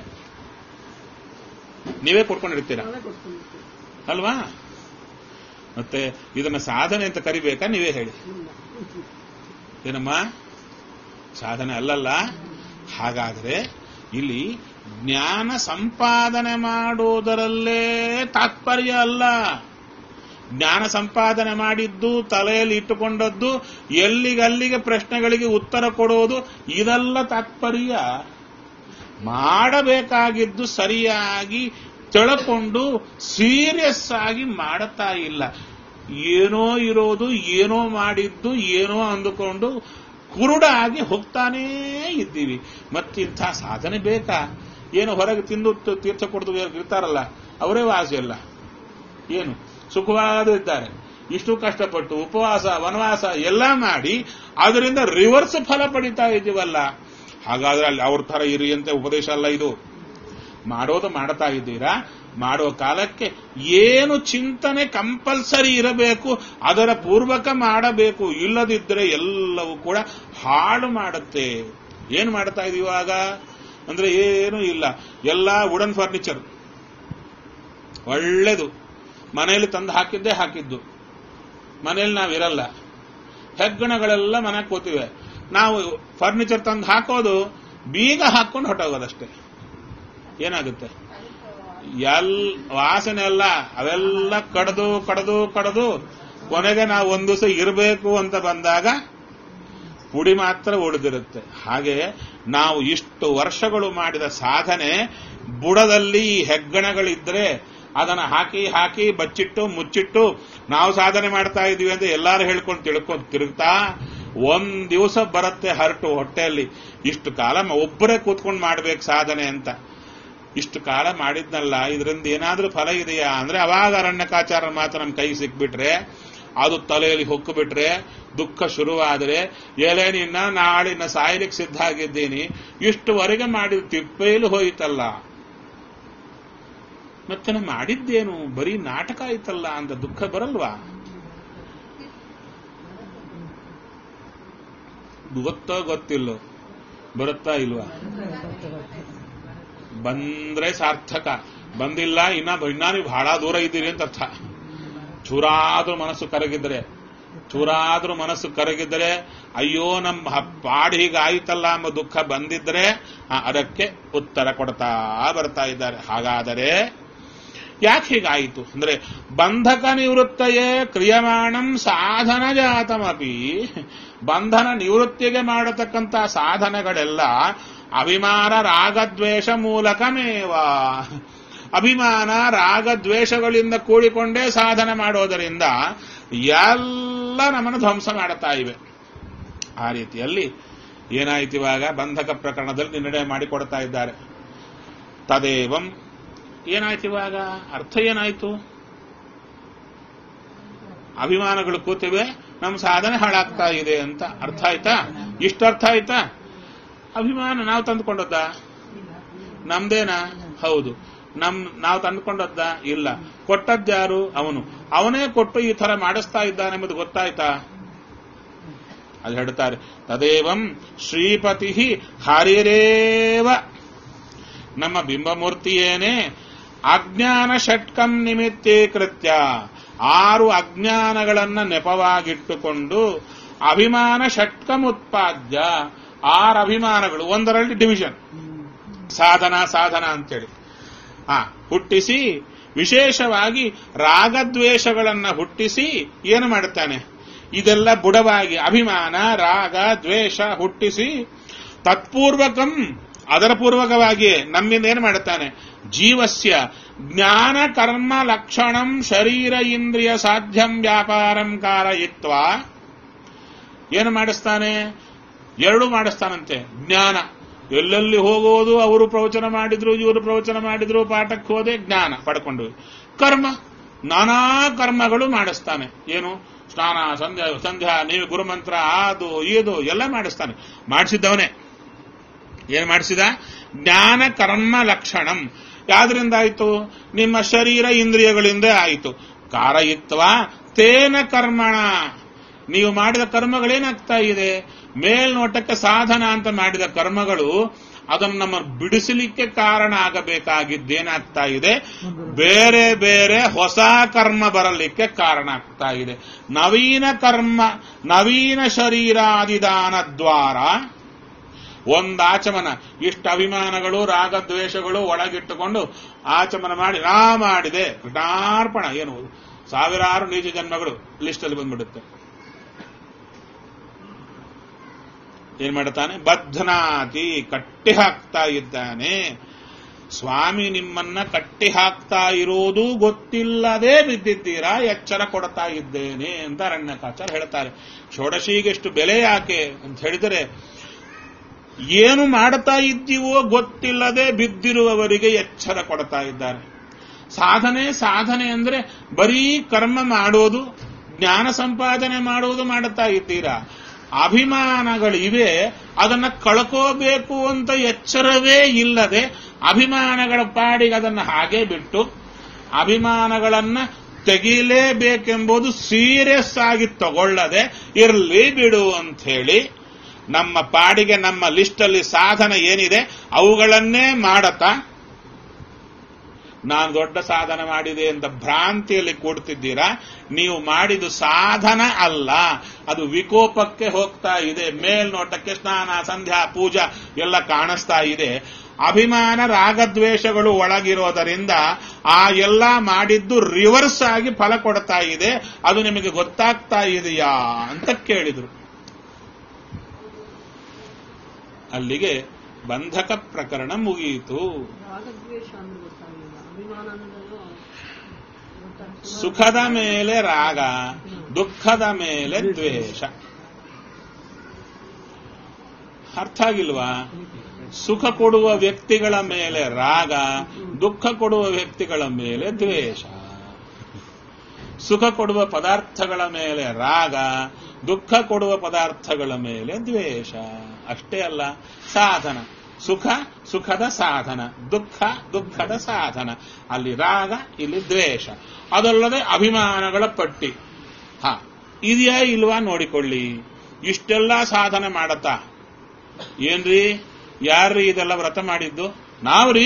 ನೀವೇ ಕೊಟ್ಕೊಂಡಿರ್ತೀರಾ
ನಾವೇ ಕೊಡ್ಕೊಂಡಿರ್ತೀವಿ
ಅಲ್ವಾ ಮತ್ತೆ ಇದನ್ನ ಸಾಧನೆ ಅಂತ ಕರಿಬೇಕಾ ನೀವೇ ಹೇಳಿ
ಇಲ್ಲ
ಏನಮ್ಮ ಸಾಧನೆ ಅಲ್ಲಲ್ಲ ಹಾಗಾದ್ರೆ ಇಲ್ಲಿ ಜ್ಞಾನ ಸಂಪಾದನೆ ಮಾಡುವುದರಲ್ಲೇ ತಾತ್ಪರ್ಯ ಅಲ್ಲ ಜ್ಞಾನ ಸಂಪಾದನೆ ಮಾಡಿದ್ದು ತಲೆಯಲ್ಲಿ ಇಟ್ಟುಕೊಂಡದ್ದು ಎಲ್ಲಿಗಲ್ಲಿಗೆ ಪ್ರಶ್ನೆಗಳಿಗೆ ಉತ್ತರ ಕೊಡೋದು ಇದೆಲ್ಲ ತಾತ್ಪರ್ಯ ಮಾಡಬೇಕಾಗಿದ್ದು ಸರಿಯಾಗಿ ತಿಳ್ಕೊಂಡು ಸೀರಿಯಸ್ ಆಗಿ ಮಾಡುತ್ತಾ ಇಲ್ಲ ಏನೋ ಇರೋದು ಏನೋ ಮಾಡಿದ್ದು ಏನೋ ಅಂದುಕೊಂಡು ಕುರುಡಾಗಿ ಹೋಗ್ತಾನೇ ಇದ್ದೀವಿ ಮತ್ತಿಂಥ ಸಾಧನೆ ಬೇಕಾ ಏನು ಹೊರಗೆ ತಿಂದು ತ- ತೀರ್ಥ ಕೊಡ್ದು ಇರ್ತಾರಲ್ಲ ಅವರೇ ವಾಸಿ ಅಲ್ಲ ಏನು ಸುಖವಾದ ಇದ್ದಾರೆ ಇಷ್ಟು ಕಷ್ಟಪಟ್ಟು ಉಪವಾಸ ವನವಾಸ ಎಲ್ಲ ಮಾಡಿ ಅದರಿಂದ ರಿವರ್ಸ್ ಫಲ ಪಡಿತಾ ಇದ್ದೀವಲ್ಲ ಹಾಗಾದ್ರೆ ಅಲ್ಲಿ ಅವ್ರ ತರ ಇರಿ ಅಂತ ಉಪದೇಶ ಅಲ್ಲ ಇದು ಮಾಡೋದು ಮಾಡ್ತಾ ಇದ್ದೀರಾ ಮಾಡೋ ಕಾಲಕ್ಕೆ ಏನು ಚಿಂತನೆ ಕಂಪಲ್ಸರಿ ಇರಬೇಕು ಅದರ ಪೂರ್ವಕ ಮಾಡಬೇಕು ಇಲ್ಲದಿದ್ದರೆ ಎಲ್ಲವೂ ಕೂಡ ಹಾಳು ಮಾಡುತ್ತೆ ಏನ್ ಮಾಡ್ತಾ ಇದೀವಾಗ ಅಂದ್ರೆ ಏನು ಇಲ್ಲ ಎಲ್ಲ ವುಡನ್ ಫರ್ನಿಚರ್ ಒಳ್ಳೇದು ಮನೆಯಲ್ಲಿ ತಂದು ಹಾಕಿದ್ದೇ ಹಾಕಿದ್ದು ಮನೆಯಲ್ಲಿ ನಾವಿರಲ್ಲ ಹೆಗ್ಗಣಗಳೆಲ್ಲ ಮನೆಗೆ ಕೂತಿವೆ ನಾವು ಫರ್ನಿಚರ್ ತಂದು ಹಾಕೋದು ಬೀಗ ಹಾಕೊಂಡು ಹೊಟ್ಟೋಗೋದಷ್ಟೇ ಏನಾಗುತ್ತೆ ಎಲ್ ವಾಸನೆ ಅಲ್ಲ ಅವೆಲ್ಲ ಕಡ್ದು ಕಡ್ದು ಕಡ್ದು ಕೊನೆಗೆ ನಾವು ಒಂದು ದಿವಸ ಇರಬೇಕು ಅಂತ ಬಂದಾಗ ಪುಡಿ ಮಾತ್ರ ಉಳಿದಿರುತ್ತೆ ಹಾಗೆ ನಾವು ಇಷ್ಟು ವರ್ಷಗಳು ಮಾಡಿದ ಸಾಧನೆ ಬುಡದಲ್ಲಿ ಈ ಹೆಗ್ಗಣಗಳಿದ್ರೆ ಅದನ್ನ ಹಾಕಿ ಹಾಕಿ ಬಚ್ಚಿಟ್ಟು ಮುಚ್ಚಿಟ್ಟು ನಾವು ಸಾಧನೆ ಮಾಡ್ತಾ ಇದೀವಿ ಅಂತ ಎಲ್ಲಾರು ಹೇಳ್ಕೊಂಡು ತಿಳ್ಕೊಂಡು ತಿರುಗ್ತಾ ಒಂದ್ ದಿವಸ ಬರುತ್ತೆ ಹರಟು ಹೊಟ್ಟೆಯಲ್ಲಿ ಇಷ್ಟು ಕಾಲ ಮ- ಒಬ್ಬರೇ ಕೂತ್ಕೊಂಡು ಮಾಡ್ಬೇಕು ಸಾಧನೆ ಅಂತ ಇಷ್ಟು ಕಾಲ ಮಾಡಿದ್ನಲ್ಲ ಇದರಿಂದ ಏನಾದ್ರೂ ಫಲ ಇದೆಯಾ ಅಂದ್ರೆ ಅವಾಗ ಅರಣ್ಯಕಾಚಾರ ಮಾತ್ರ ನಮ್ಮ ಕೈ ಸಿಕ್ಬಿಟ್ರೆ ಅದು ತಲೆಯಲ್ಲಿ ಹೊಕ್ಕು ಬಿಟ್ರೆ ದುಃಖ ಶುರುವಾದರೆ ಎಲೆ ನಿನ್ನ ನಾಳಿನ ಸಾಯ್ಲಿಕ್ಕೆ ಸಿದ್ಧ ಆಗಿದ್ದೀನಿ ಇಷ್ಟುವರೆಗೆ ಮಾಡಿದ ತಿಪ್ಪೇಲು ಹೋಯಿತಲ್ಲ ಮತ್ತೆ ನಾ ಮಾಡಿದ್ದೇನು ಬರೀ ನಾಟಕ ಆಯ್ತಲ್ಲ ಅಂತ ದುಃಖ ಬರಲ್ವಾ ಗೊತ್ತೋ ಗೊತ್ತಿಲ್ಲೋ ಬರುತ್ತಾ ಇಲ್ವಾ ಬಂದ್ರೆ ಸಾರ್ಥಕ ಬಂದಿಲ್ಲ ಇನ್ನ ಇನ್ನ ನೀವು ಬಹಳ ದೂರ ಇದ್ದೀರಿ ಅಂತ ಅರ್ಥ ಚೂರಾದ್ರೂ ಮನಸ್ಸು ಕರಗಿದ್ರೆ ಚೂರಾದ್ರೂ ಮನಸ್ಸು ಕರಗಿದ್ರೆ ಅಯ್ಯೋ ನಮ್ಮ ಹ- ಪಾಡ್ ಹೀಗಾಯ್ತಲ್ಲ ಎಂಬ ದುಃಖ ಬಂದಿದ್ರೆ ಆ, ಅದಕ್ಕೆ ಉತ್ತರ ಕೊಡ್ತಾ ಬರ್ತಾ ಇದ್ದಾರೆ ಹಾಗಾದರೆ ಯಾಕೆ ಹೀಗಾಯಿತು ಅಂದ್ರೆ ಬಂಧಕ ನಿವೃತ್ತಯೇ ಕ್ರಿಯಮಾಣಂ ಸಾಧನ ಜಾತಮಪಿ ಬಂಧನ ನಿವೃತ್ತಿಗೆ ಮಾಡತಕ್ಕಂಥ ಸಾಧನೆಗಳೆಲ್ಲ ಅಭಿಮಾನ ರಾಗದ್ವೇಷ ಮೂಲಕಮೇವ ಅಭಿಮಾನ ರಾಗದ್ವೇಷಗಳಿಂದ ಕೂಡಿಕೊಂಡೇ ಸಾಧನೆ ಮಾಡೋದರಿಂದ ಎಲ್ಲ ನಮ್ಮನ್ನು ಧ್ವಂಸ ಮಾಡುತ್ತಾ ಇವೆ ಆ ರೀತಿಯಲ್ಲಿ ಏನಾಯ್ತು ಇವಾಗ ಬಂಧಕ ಪ್ರಕರಣದಲ್ಲಿ ನಿರ್ಣಯ ಮಾಡಿಕೊಡ್ತಾ ಇದ್ದಾರೆ ತದೇವಂ ಏನಾಯ್ತು ಇವಾಗ ಅರ್ಥ ಏನಾಯ್ತು ಅಭಿಮಾನಗಳು ಕೂತಿವೆ ನಮ್ಮ ಸಾಧನೆ ಹಾಳಾಗ್ತಾ ಇದೆ ಅಂತ ಅರ್ಥ ಆಯ್ತಾ ಇಷ್ಟ ಅರ್ಥ ಆಯ್ತಾ ಅಭಿಮಾನ ನಾವು ತಂದುಕೊಂಡದ್ದ ನಮ್ದೇನಾ ಹೌದು ನಮ್ ನಾವು ತಂದುಕೊಂಡದ್ದ ಇಲ್ಲ ಕೊಟ್ಟದ್ಯಾರು ಅವನು ಅವನೇ ಕೊಟ್ಟು ಈ ತರ ಮಾಡಿಸ್ತಾ ಇದ್ದಾನೆ ಎಂಬುದು ಗೊತ್ತಾಯ್ತಾ ಅದು ಹೇಳ್ತಾರೆ ತದೇವಂ ಶ್ರೀಪತಿ ಹರಿರೇವ ನಮ್ಮ ಬಿಂಬಮೂರ್ತಿಯೇನೆ ಅಜ್ಞಾನ ಷಟ್ಕಂ ನಿಮಿತ್ತೀಕೃತ್ಯ ಆರು ಅಜ್ಞಾನಗಳನ್ನ ನೆಪವಾಗಿಟ್ಟುಕೊಂಡು ಅಭಿಮಾನ ಷಟ್ಕಂ ಉತ್ಪಾದ್ಯ ಆರು ಅಭಿಮಾನಗಳು ಒಂದರಲ್ಲಿ ಡಿವಿಷನ್ ಸಾಧನ ಸಾಧನ ಅಂತೇಳಿ ಆ ಹುಟ್ಟಿಸಿ ವಿಶೇಷವಾಗಿ ರಾಗದ್ವೇಷಗಳನ್ನ ಹುಟ್ಟಿಸಿ ಏನು ಮಾಡುತ್ತಾನೆ ಇದೆಲ್ಲ ಬುಡವಾಗಿ ಅಭಿಮಾನ ರಾಗ ದ್ವೇಷ ಹುಟ್ಟಿಸಿ ತತ್ಪೂರ್ವಕಂ ಅದರ ಪೂರ್ವಕವಾಗಿಯೇ ನಮ್ಮಿಂದ ಏನು ಮಾಡುತ್ತಾನೆ ಜೀವಸ್ಯ ಜ್ಞಾನ ಕರ್ಮ ಲಕ್ಷಣಂ ಶರೀರ ಇಂದ್ರಿಯ ಸಾಧ್ಯಂ ವ್ಯಾಪಾರಂ ಕಾರಯಿತ್ವ ಏನು ಮಾಡಿಸ್ತಾನೆ ಎರಡು ಮಾಡಿಸ್ತಾನಂತೆ ಜ್ಞಾನ ಎಲ್ಲೆಲ್ಲಿ ಹೋಗೋದು ಅವರು ಪ್ರವಚನ ಮಾಡಿದ್ರು ಇವರು ಪ್ರವಚನ ಮಾಡಿದ್ರು ಪಾಠಕ್ಕೆ ಹೋದೆ ಜ್ಞಾನ ಪಡ್ಕೊಂಡು ಕರ್ಮ ನಾನಾ ಕರ್ಮಗಳು ಮಾಡಿಸ್ತಾನೆ ಏನು ಸ್ನಾನ ಸಂಧ್ಯಾ ಸಂಧ್ಯಾ ನೀವು ಗುರುಮಂತ್ರ ಅದು ಇದು ಎಲ್ಲ ಮಾಡಿಸ್ತಾನೆ ಮಾಡಿಸಿದ್ದವನೇ ಏನು ಮಾಡಿಸಿದ ಜ್ಞಾನ ಕರ್ಮ ಲಕ್ಷಣಂ ಯಾವ್ದ್ರಿಂದ ಆಯ್ತು ನಿಮ್ಮ ಶರೀರ ಇಂದ್ರಿಯಗಳಿಂದ ಆಯಿತು ಕಾರಯಿತ್ವ ತೇನ ಕರ್ಮಣ ನೀವು ಮಾಡಿದ ಕರ್ಮಗಳೇನಾಗ್ತಾ ಇದೆ ಮೇಲ್ನೋಟಕ್ಕೆ ಸಾಧನ ಅಂತ ಮಾಡಿದ ಕರ್ಮಗಳು ಅದನ್ನು ನಮ್ಮ ಬಿಡಿಸಲಿಕ್ಕೆ ಕಾರಣ ಆಗಬೇಕಾಗಿದ್ದೇನಾಗ್ತಾ ಇದೆ ಬೇರೆ ಬೇರೆ ಹೊಸ ಕರ್ಮ ಬರಲಿಕ್ಕೆ ಕಾರಣ ಆಗ್ತಾ ಇದೆ ನವೀನ ಕರ್ಮ ನವೀನ ಶರೀರಾದಿದಾನ ದ್ವಾರ ಒಂದು ಆಚಮನ ಇಷ್ಟು ಅಭಿಮಾನಗಳು ರಾಗದ್ವೇಷಗಳು ಒಳಗಿಟ್ಟುಕೊಂಡು ಆಚಮನ ಮಾಡಿ ನಾ ಮಾಡಿದೆ ಕೃಷ್ಣಾರ್ಪಣ ಏನು ಸಾವಿರಾರು ನೀಚ ಜನ್ಮಗಳು ಲಿಸ್ಟಲ್ಲಿ ಬಂದ್ಬಿಡುತ್ತೆ ಏನ್ ಮಾಡ್ತಾನೆ ಬದ್ಧನಾತಿ ಕಟ್ಟಿ ಹಾಕ್ತಾ ಇದ್ದಾನೆ ಸ್ವಾಮಿ ನಿಮ್ಮನ್ನ ಕಟ್ಟಿ ಹಾಕ್ತಾ ಇರೋದು ಗೊತ್ತಿಲ್ಲದೆ ಬಿದ್ದಿದ್ದೀರಾ ಎಚ್ಚರ ಕೊಡ್ತಾ ಇದ್ದೇನೆ ಅಂತ ಅರಣ್ಯಕಾಚಾರ ಹೇಳ್ತಾರೆ ಷೋಡಶಿಗೆಷ್ಟು ಬೆಲೆ ಯಾಕೆ ಅಂತ ಹೇಳಿದರೆ ಏನು ಮಾಡ್ತಾ ಇದ್ದೀವೋ ಗೊತ್ತಿಲ್ಲದೆ ಬಿದ್ದಿರುವವರಿಗೆ ಎಚ್ಚರ ಕೊಡ್ತಾ ಇದ್ದಾರೆ ಸಾಧನೆ ಸಾಧನೆ ಅಂದ್ರೆ ಬರೀ ಕರ್ಮ ಮಾಡೋದು ಜ್ಞಾನ ಸಂಪಾದನೆ ಮಾಡುವುದು ಮಾಡುತ್ತಾ ಇದ್ದೀರಾ ಅಭಿಮಾನಗಳಿವೆ ಅದನ್ನ ಕಳ್ಕೋಬೇಕು ಅಂತ ಎಚ್ಚರವೇ ಇಲ್ಲದೆ ಅಭಿಮಾನಗಳ ಪಾಡಿಗೆ ಅದನ್ನು ಹಾಗೆ ಬಿಟ್ಟು ಅಭಿಮಾನಗಳನ್ನ ತೆಗೀಲೇಬೇಕೆಂಬುದು ಸೀರಿಯಸ್ ಆಗಿ ತಗೊಳ್ಳದೆ ಇರಲಿ ಬಿಡು ಅಂತ ಹೇಳಿ ನಮ್ಮ ಪಾಡಿಗೆ ನಮ್ಮ ಲಿಸ್ಟಲ್ಲಿ ಸಾಧನ ಏನಿದೆ ಅವುಗಳನ್ನೇ ಮಾಡತಾ ನಾನು ದೊಡ್ಡ ಸಾಧನ ಮಾಡಿದೆ ಅಂತ ಭ್ರಾಂತಿಯಲ್ಲಿ ಕೂಡ್ತಿದ್ದೀರಾ ನೀವು ಮಾಡಿದ ಸಾಧನ ಅಲ್ಲ ಅದು ವಿಕೋಪಕ್ಕೆ ಹೋಗ್ತಾ ಇದೆ ಮೇಲ್ನೋಟಕ್ಕೆ ಸ್ನಾನ ಸಂಧ್ಯಾ ಪೂಜಾ ಎಲ್ಲ ಕಾಣಿಸ್ತಾ ಇದೆ ಅಭಿಮಾನ ರಾಗದ್ವೇಷಗಳು ಒಳಗಿರೋದರಿಂದ ಆ ಎಲ್ಲ ಮಾಡಿದ್ದು ರಿವರ್ಸ್ ಆಗಿ ಫಲ ಕೊಡ್ತಾ ಇದೆ ಅದು ನಿಮಗೆ ಗೊತ್ತಾಗ್ತಾ ಇದೆಯಾ ಅಂತ ಕೇಳಿದ್ರು ಅಲ್ಲಿಗೆ ಬಂಧಕ ಪ್ರಕರಣ ಮುಗಿಯಿತು
ರಾಗದ್ವೇಷ ಅಂದ್ರೆ ಗೊತ್ತಾಗಿಲ್ಲ ಅಭಿಮಾನ ಅನ್ನೋದು ಗೊತ್ತಾಗ್ತದೆ.
ಸುಖದ ಮೇಲೆ ರಾಗ ದುಃಖದ ಮೇಲೆ ದ್ವೇಷ ಅರ್ಥ ಆಗಿಲ್ವಾ ಸುಖ ಕೊಡುವ ವ್ಯಕ್ತಿಗಳ ಮೇಲೆ ರಾಗ ದುಃಖ ಕೊಡುವ ವ್ಯಕ್ತಿಗಳ ಮೇಲೆ ದ್ವೇಷ ಸುಖ ಕೊಡುವ ಪದಾರ್ಥಗಳ ಮೇಲೆ ರಾಗ ದುಃಖ ಕೊಡುವ ಪದಾರ್ಥಗಳ ಮೇಲೆ ದ್ವೇಷ ಅಷ್ಟೇ ಅಲ್ಲ ಸಾಧನ ಸುಖ ಸುಖದ ಸಾಧನ ದುಃಖ ದುಃಖದ ಸಾಧನ ಅಲ್ಲಿ ರಾಗ ಇಲ್ಲಿ ದ್ವೇಷ ಅದಲ್ಲದೆ ಅಭಿಮಾನಗಳ ಪಟ್ಟಿ ಹ ಇದೆಯಾ ಇಲ್ವಾ ನೋಡಿಕೊಳ್ಳಿ ಇಷ್ಟೆಲ್ಲ ಸಾಧನೆ ಮಾಡತ್ತಾ ಏನ್ರಿ ಯಾರ್ರೀ ಇದೆಲ್ಲ ವ್ರತ ಮಾಡಿದ್ದು ನಾವ್ರಿ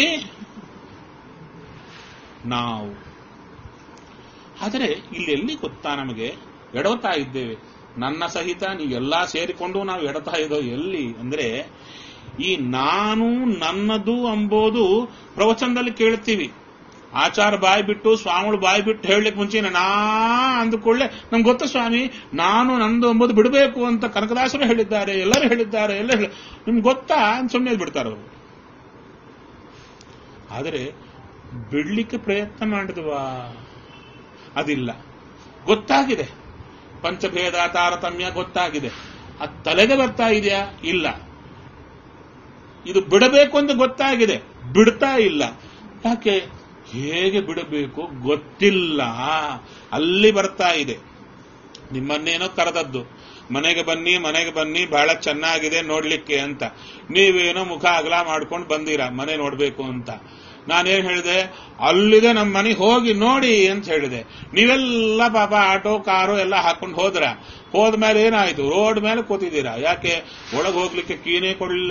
ನಾವು ಆದರೆ ಇಲ್ಲಿ ಎಲ್ಲಿ ಗೊತ್ತಾ ನಮಗೆ ಎಡವತಾ ಇದ್ದೇವೆ ನನ್ನ ಸಹಿತ ನೀವೆಲ್ಲಾ ಸೇರಿಕೊಂಡು ನಾವು ಎಡತಾ ಇದ್ದೋ ಎಲ್ಲಿ ಅಂದ್ರೆ ಈ ನಾನು ನನ್ನದು ಎಂಬುದು ಪ್ರವಚನದಲ್ಲಿ ಕೇಳ್ತೀವಿ ಆಚಾರ ಬಾಯಿ ಬಿಟ್ಟು ಸ್ವಾಮಿಗಳು ಬಾಯಿ ಬಿಟ್ಟು ಹೇಳಲಿಕ್ಕೆ ಮುಂಚೆ ನಾ ಅಂದುಕೊಳ್ಳೆ ನಮ್ಗೆ ಗೊತ್ತ ಸ್ವಾಮಿ ನಾನು ನಂದು ಎಂಬುದು ಬಿಡಬೇಕು ಅಂತ ಕನಕದಾಸರು ಹೇಳಿದ್ದಾರೆ ಎಲ್ಲರೂ ಹೇಳಿದ್ದಾರೆ ಎಲ್ಲ ಹೇಳಿ ನಿಮ್ಗೆ ಗೊತ್ತಾ ಅಂತ ಸುಮ್ಮನೆ ಬಿಡ್ತಾರೆ ಅವರು ಆದರೆ ಬಿಡ್ಲಿಕ್ಕೆ ಪ್ರಯತ್ನ ಮಾಡಿದ್ವಾ ಅದಿಲ್ಲ ಗೊತ್ತಾಗಿದೆ ಪಂಚಭೇದ ತಾರತಮ್ಯ ಗೊತ್ತಾಗಿದೆ ಅದು ತಲೆಗೆ ಬರ್ತಾ ಇದೆಯಾ ಇಲ್ಲ ಇದು ಬಿಡಬೇಕು ಅಂತ ಗೊತ್ತಾಗಿದೆ ಬಿಡ್ತಾ ಇಲ್ಲ ಯಾಕೆ ಹೇಗೆ ಬಿಡಬೇಕು ಗೊತ್ತಿಲ್ಲ ಅಲ್ಲಿ ಬರ್ತಾ ಇದೆ ನಿಮ್ಮನ್ನೇನೋ ಕರೆದದ್ದು ಮನೆಗೆ ಬನ್ನಿ ಮನೆಗೆ ಬನ್ನಿ ಬಹಳ ಚೆನ್ನಾಗಿದೆ ನೋಡ್ಲಿಕ್ಕೆ ಅಂತ ನೀವೇನೋ ಮುಖ ಅಗಲ ಮಾಡ್ಕೊಂಡು ಬಂದೀರಾ ಮನೆ ನೋಡ್ಬೇಕು ಅಂತ ನಾನೇನ್ ಹೇಳಿದೆ ಅಲ್ಲಿದೆ ನಮ್ಮ ಮನೆ ಹೋಗಿ ನೋಡಿ ಅಂತ ಹೇಳಿದೆ ನೀವೆಲ್ಲ ಪಾಪ ಆಟೋ ಕಾರು ಎಲ್ಲ ಹಾಕೊಂಡು ಹೋದ್ರ ಹೋದ್ಮೇಲೆ ಏನಾಯ್ತು ರೋಡ್ ಮೇಲೆ ಕೂತಿದ್ದೀರಾ ಯಾಕೆ ಒಳಗೆ ಹೋಗ್ಲಿಕ್ಕೆ ಕೀನೇ ಕೊಡ್ಲಿಲ್ಲ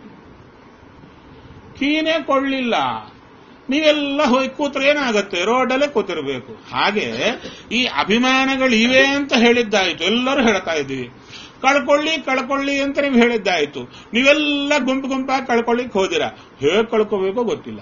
ಕೀನೇ ಕೊಡ್ಲಿಲ್ಲ ನೀವೆಲ್ಲ ಹೋಗಿ ಕೂತ್ರೆ ಏನಾಗುತ್ತೆ ರೋಡಲ್ಲೇ ಕೂತಿರ್ಬೇಕು ಹಾಗೆ ಈ ಅಭಿಮಾನಗಳು ಇವೆ ಅಂತ ಹೇಳಿದ್ದಾಯ್ತು ಎಲ್ಲರೂ ಹೇಳ್ತಾ ಇದ್ದೀವಿ ಕಳ್ಕೊಳ್ಳಿ ಕಳ್ಕೊಳ್ಳಿ ಅಂತ ನೀವು ಹೇಳಿದ್ದಾಯ್ತು ನೀವೆಲ್ಲ ಗುಂಪು ಗುಂಪಾಗಿ ಕಳ್ಕೊಳ್ಳಿಕ್ ಹೋದಿರಾ ಹೇಗೆ ಕಳ್ಕೋಬೇಕೋ ಗೊತ್ತಿಲ್ಲ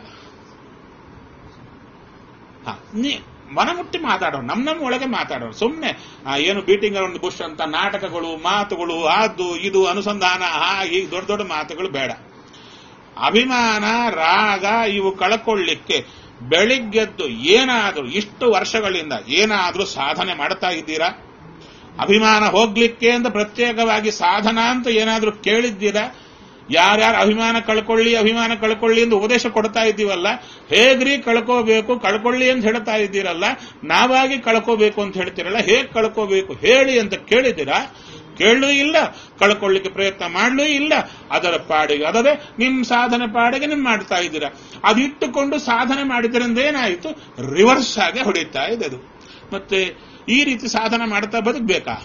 ಹ, ನೀ ಮನಮುಟ್ಟಿ ಮಾತಾಡೋರು ನಮ್ ನಮ್ಮ ಒಳಗೆ ಮಾತಾಡೋರು ಸುಮ್ಮನೆ ಏನು ಬೀಟಿಂಗ್ ಅರೌಂಡ್ ಬುಷ್ ಅಂತ ನಾಟಕಗಳು ಮಾತುಗಳು ಅದು ಇದು ಅನುಸಂಧಾನ ಹಾಗೆ ದೊಡ್ಡ ದೊಡ್ಡ ಮಾತುಗಳು ಬೇಡ ಅಭಿಮಾನ ರಾಗ ಇವು ಕಳ್ಕೊಳ್ಳಿಕ್ಕೆ ಬೆಳಿಗ್ಗೆದ್ದು ಏನಾದರೂ ಇಷ್ಟು ವರ್ಷಗಳಿಂದ ಏನಾದರೂ ಸಾಧನೆ ಮಾಡ್ತಾ ಇದ್ದೀರಾ ಅಭಿಮಾನ ಹೋಗ್ಲಿಕ್ಕೆ ಅಂತ ಪ್ರತ್ಯೇಕವಾಗಿ ಸಾಧನ ಅಂತ ಏನಾದರೂ ಕೇಳಿದ್ದೀರಾ ಯಾರ್ಯಾರು ಅಭಿಮಾನ ಕಳ್ಕೊಳ್ಳಿ ಅಭಿಮಾನ ಕಳ್ಕೊಳ್ಳಿ ಎಂದು ಉಪದೇಶ ಕೊಡ್ತಾ ಇದ್ದೀವಲ್ಲ ಹೇಗ್ರಿ ಕಳ್ಕೋಬೇಕು ಕಳ್ಕೊಳ್ಳಿ ಅಂತ ಹೇಳ್ತಾ ಇದ್ದೀರಲ್ಲ ನಾವಾಗಿ ಕಳ್ಕೋಬೇಕು ಅಂತ ಹೇಳ್ತೀರಲ್ಲ ಹೇಗ್ ಕಳ್ಕೋಬೇಕು ಹೇಳಿ ಅಂತ ಕೇಳಿದ್ದೀರಾ ಕೇಳಲೂ ಇಲ್ಲ ಕಳ್ಕೊಳ್ಳಿಕ್ಕೆ ಪ್ರಯತ್ನ ಮಾಡಲೂ ಇಲ್ಲ ಅದರ ಪಾಡಿಗೆ ಅದದೇ ನಿಮ್ ಸಾಧನೆ ಪಾಡಿಗೆ ನಿಮ್ ಮಾಡ್ತಾ ಇದ್ದೀರಾ ಅದಿಟ್ಟುಕೊಂಡು ಸಾಧನೆ ಮಾಡಿದ್ರಿಂದ ಏನಾಯಿತು ರಿವರ್ಸ್ ಆಗಿ ಹೊಡಿತಾ ಇದೆ ಅದು ಮತ್ತೆ ಈ ರೀತಿ ಸಾಧನೆ ಮಾಡ್ತಾ ಬದುಕಬೇಕಾ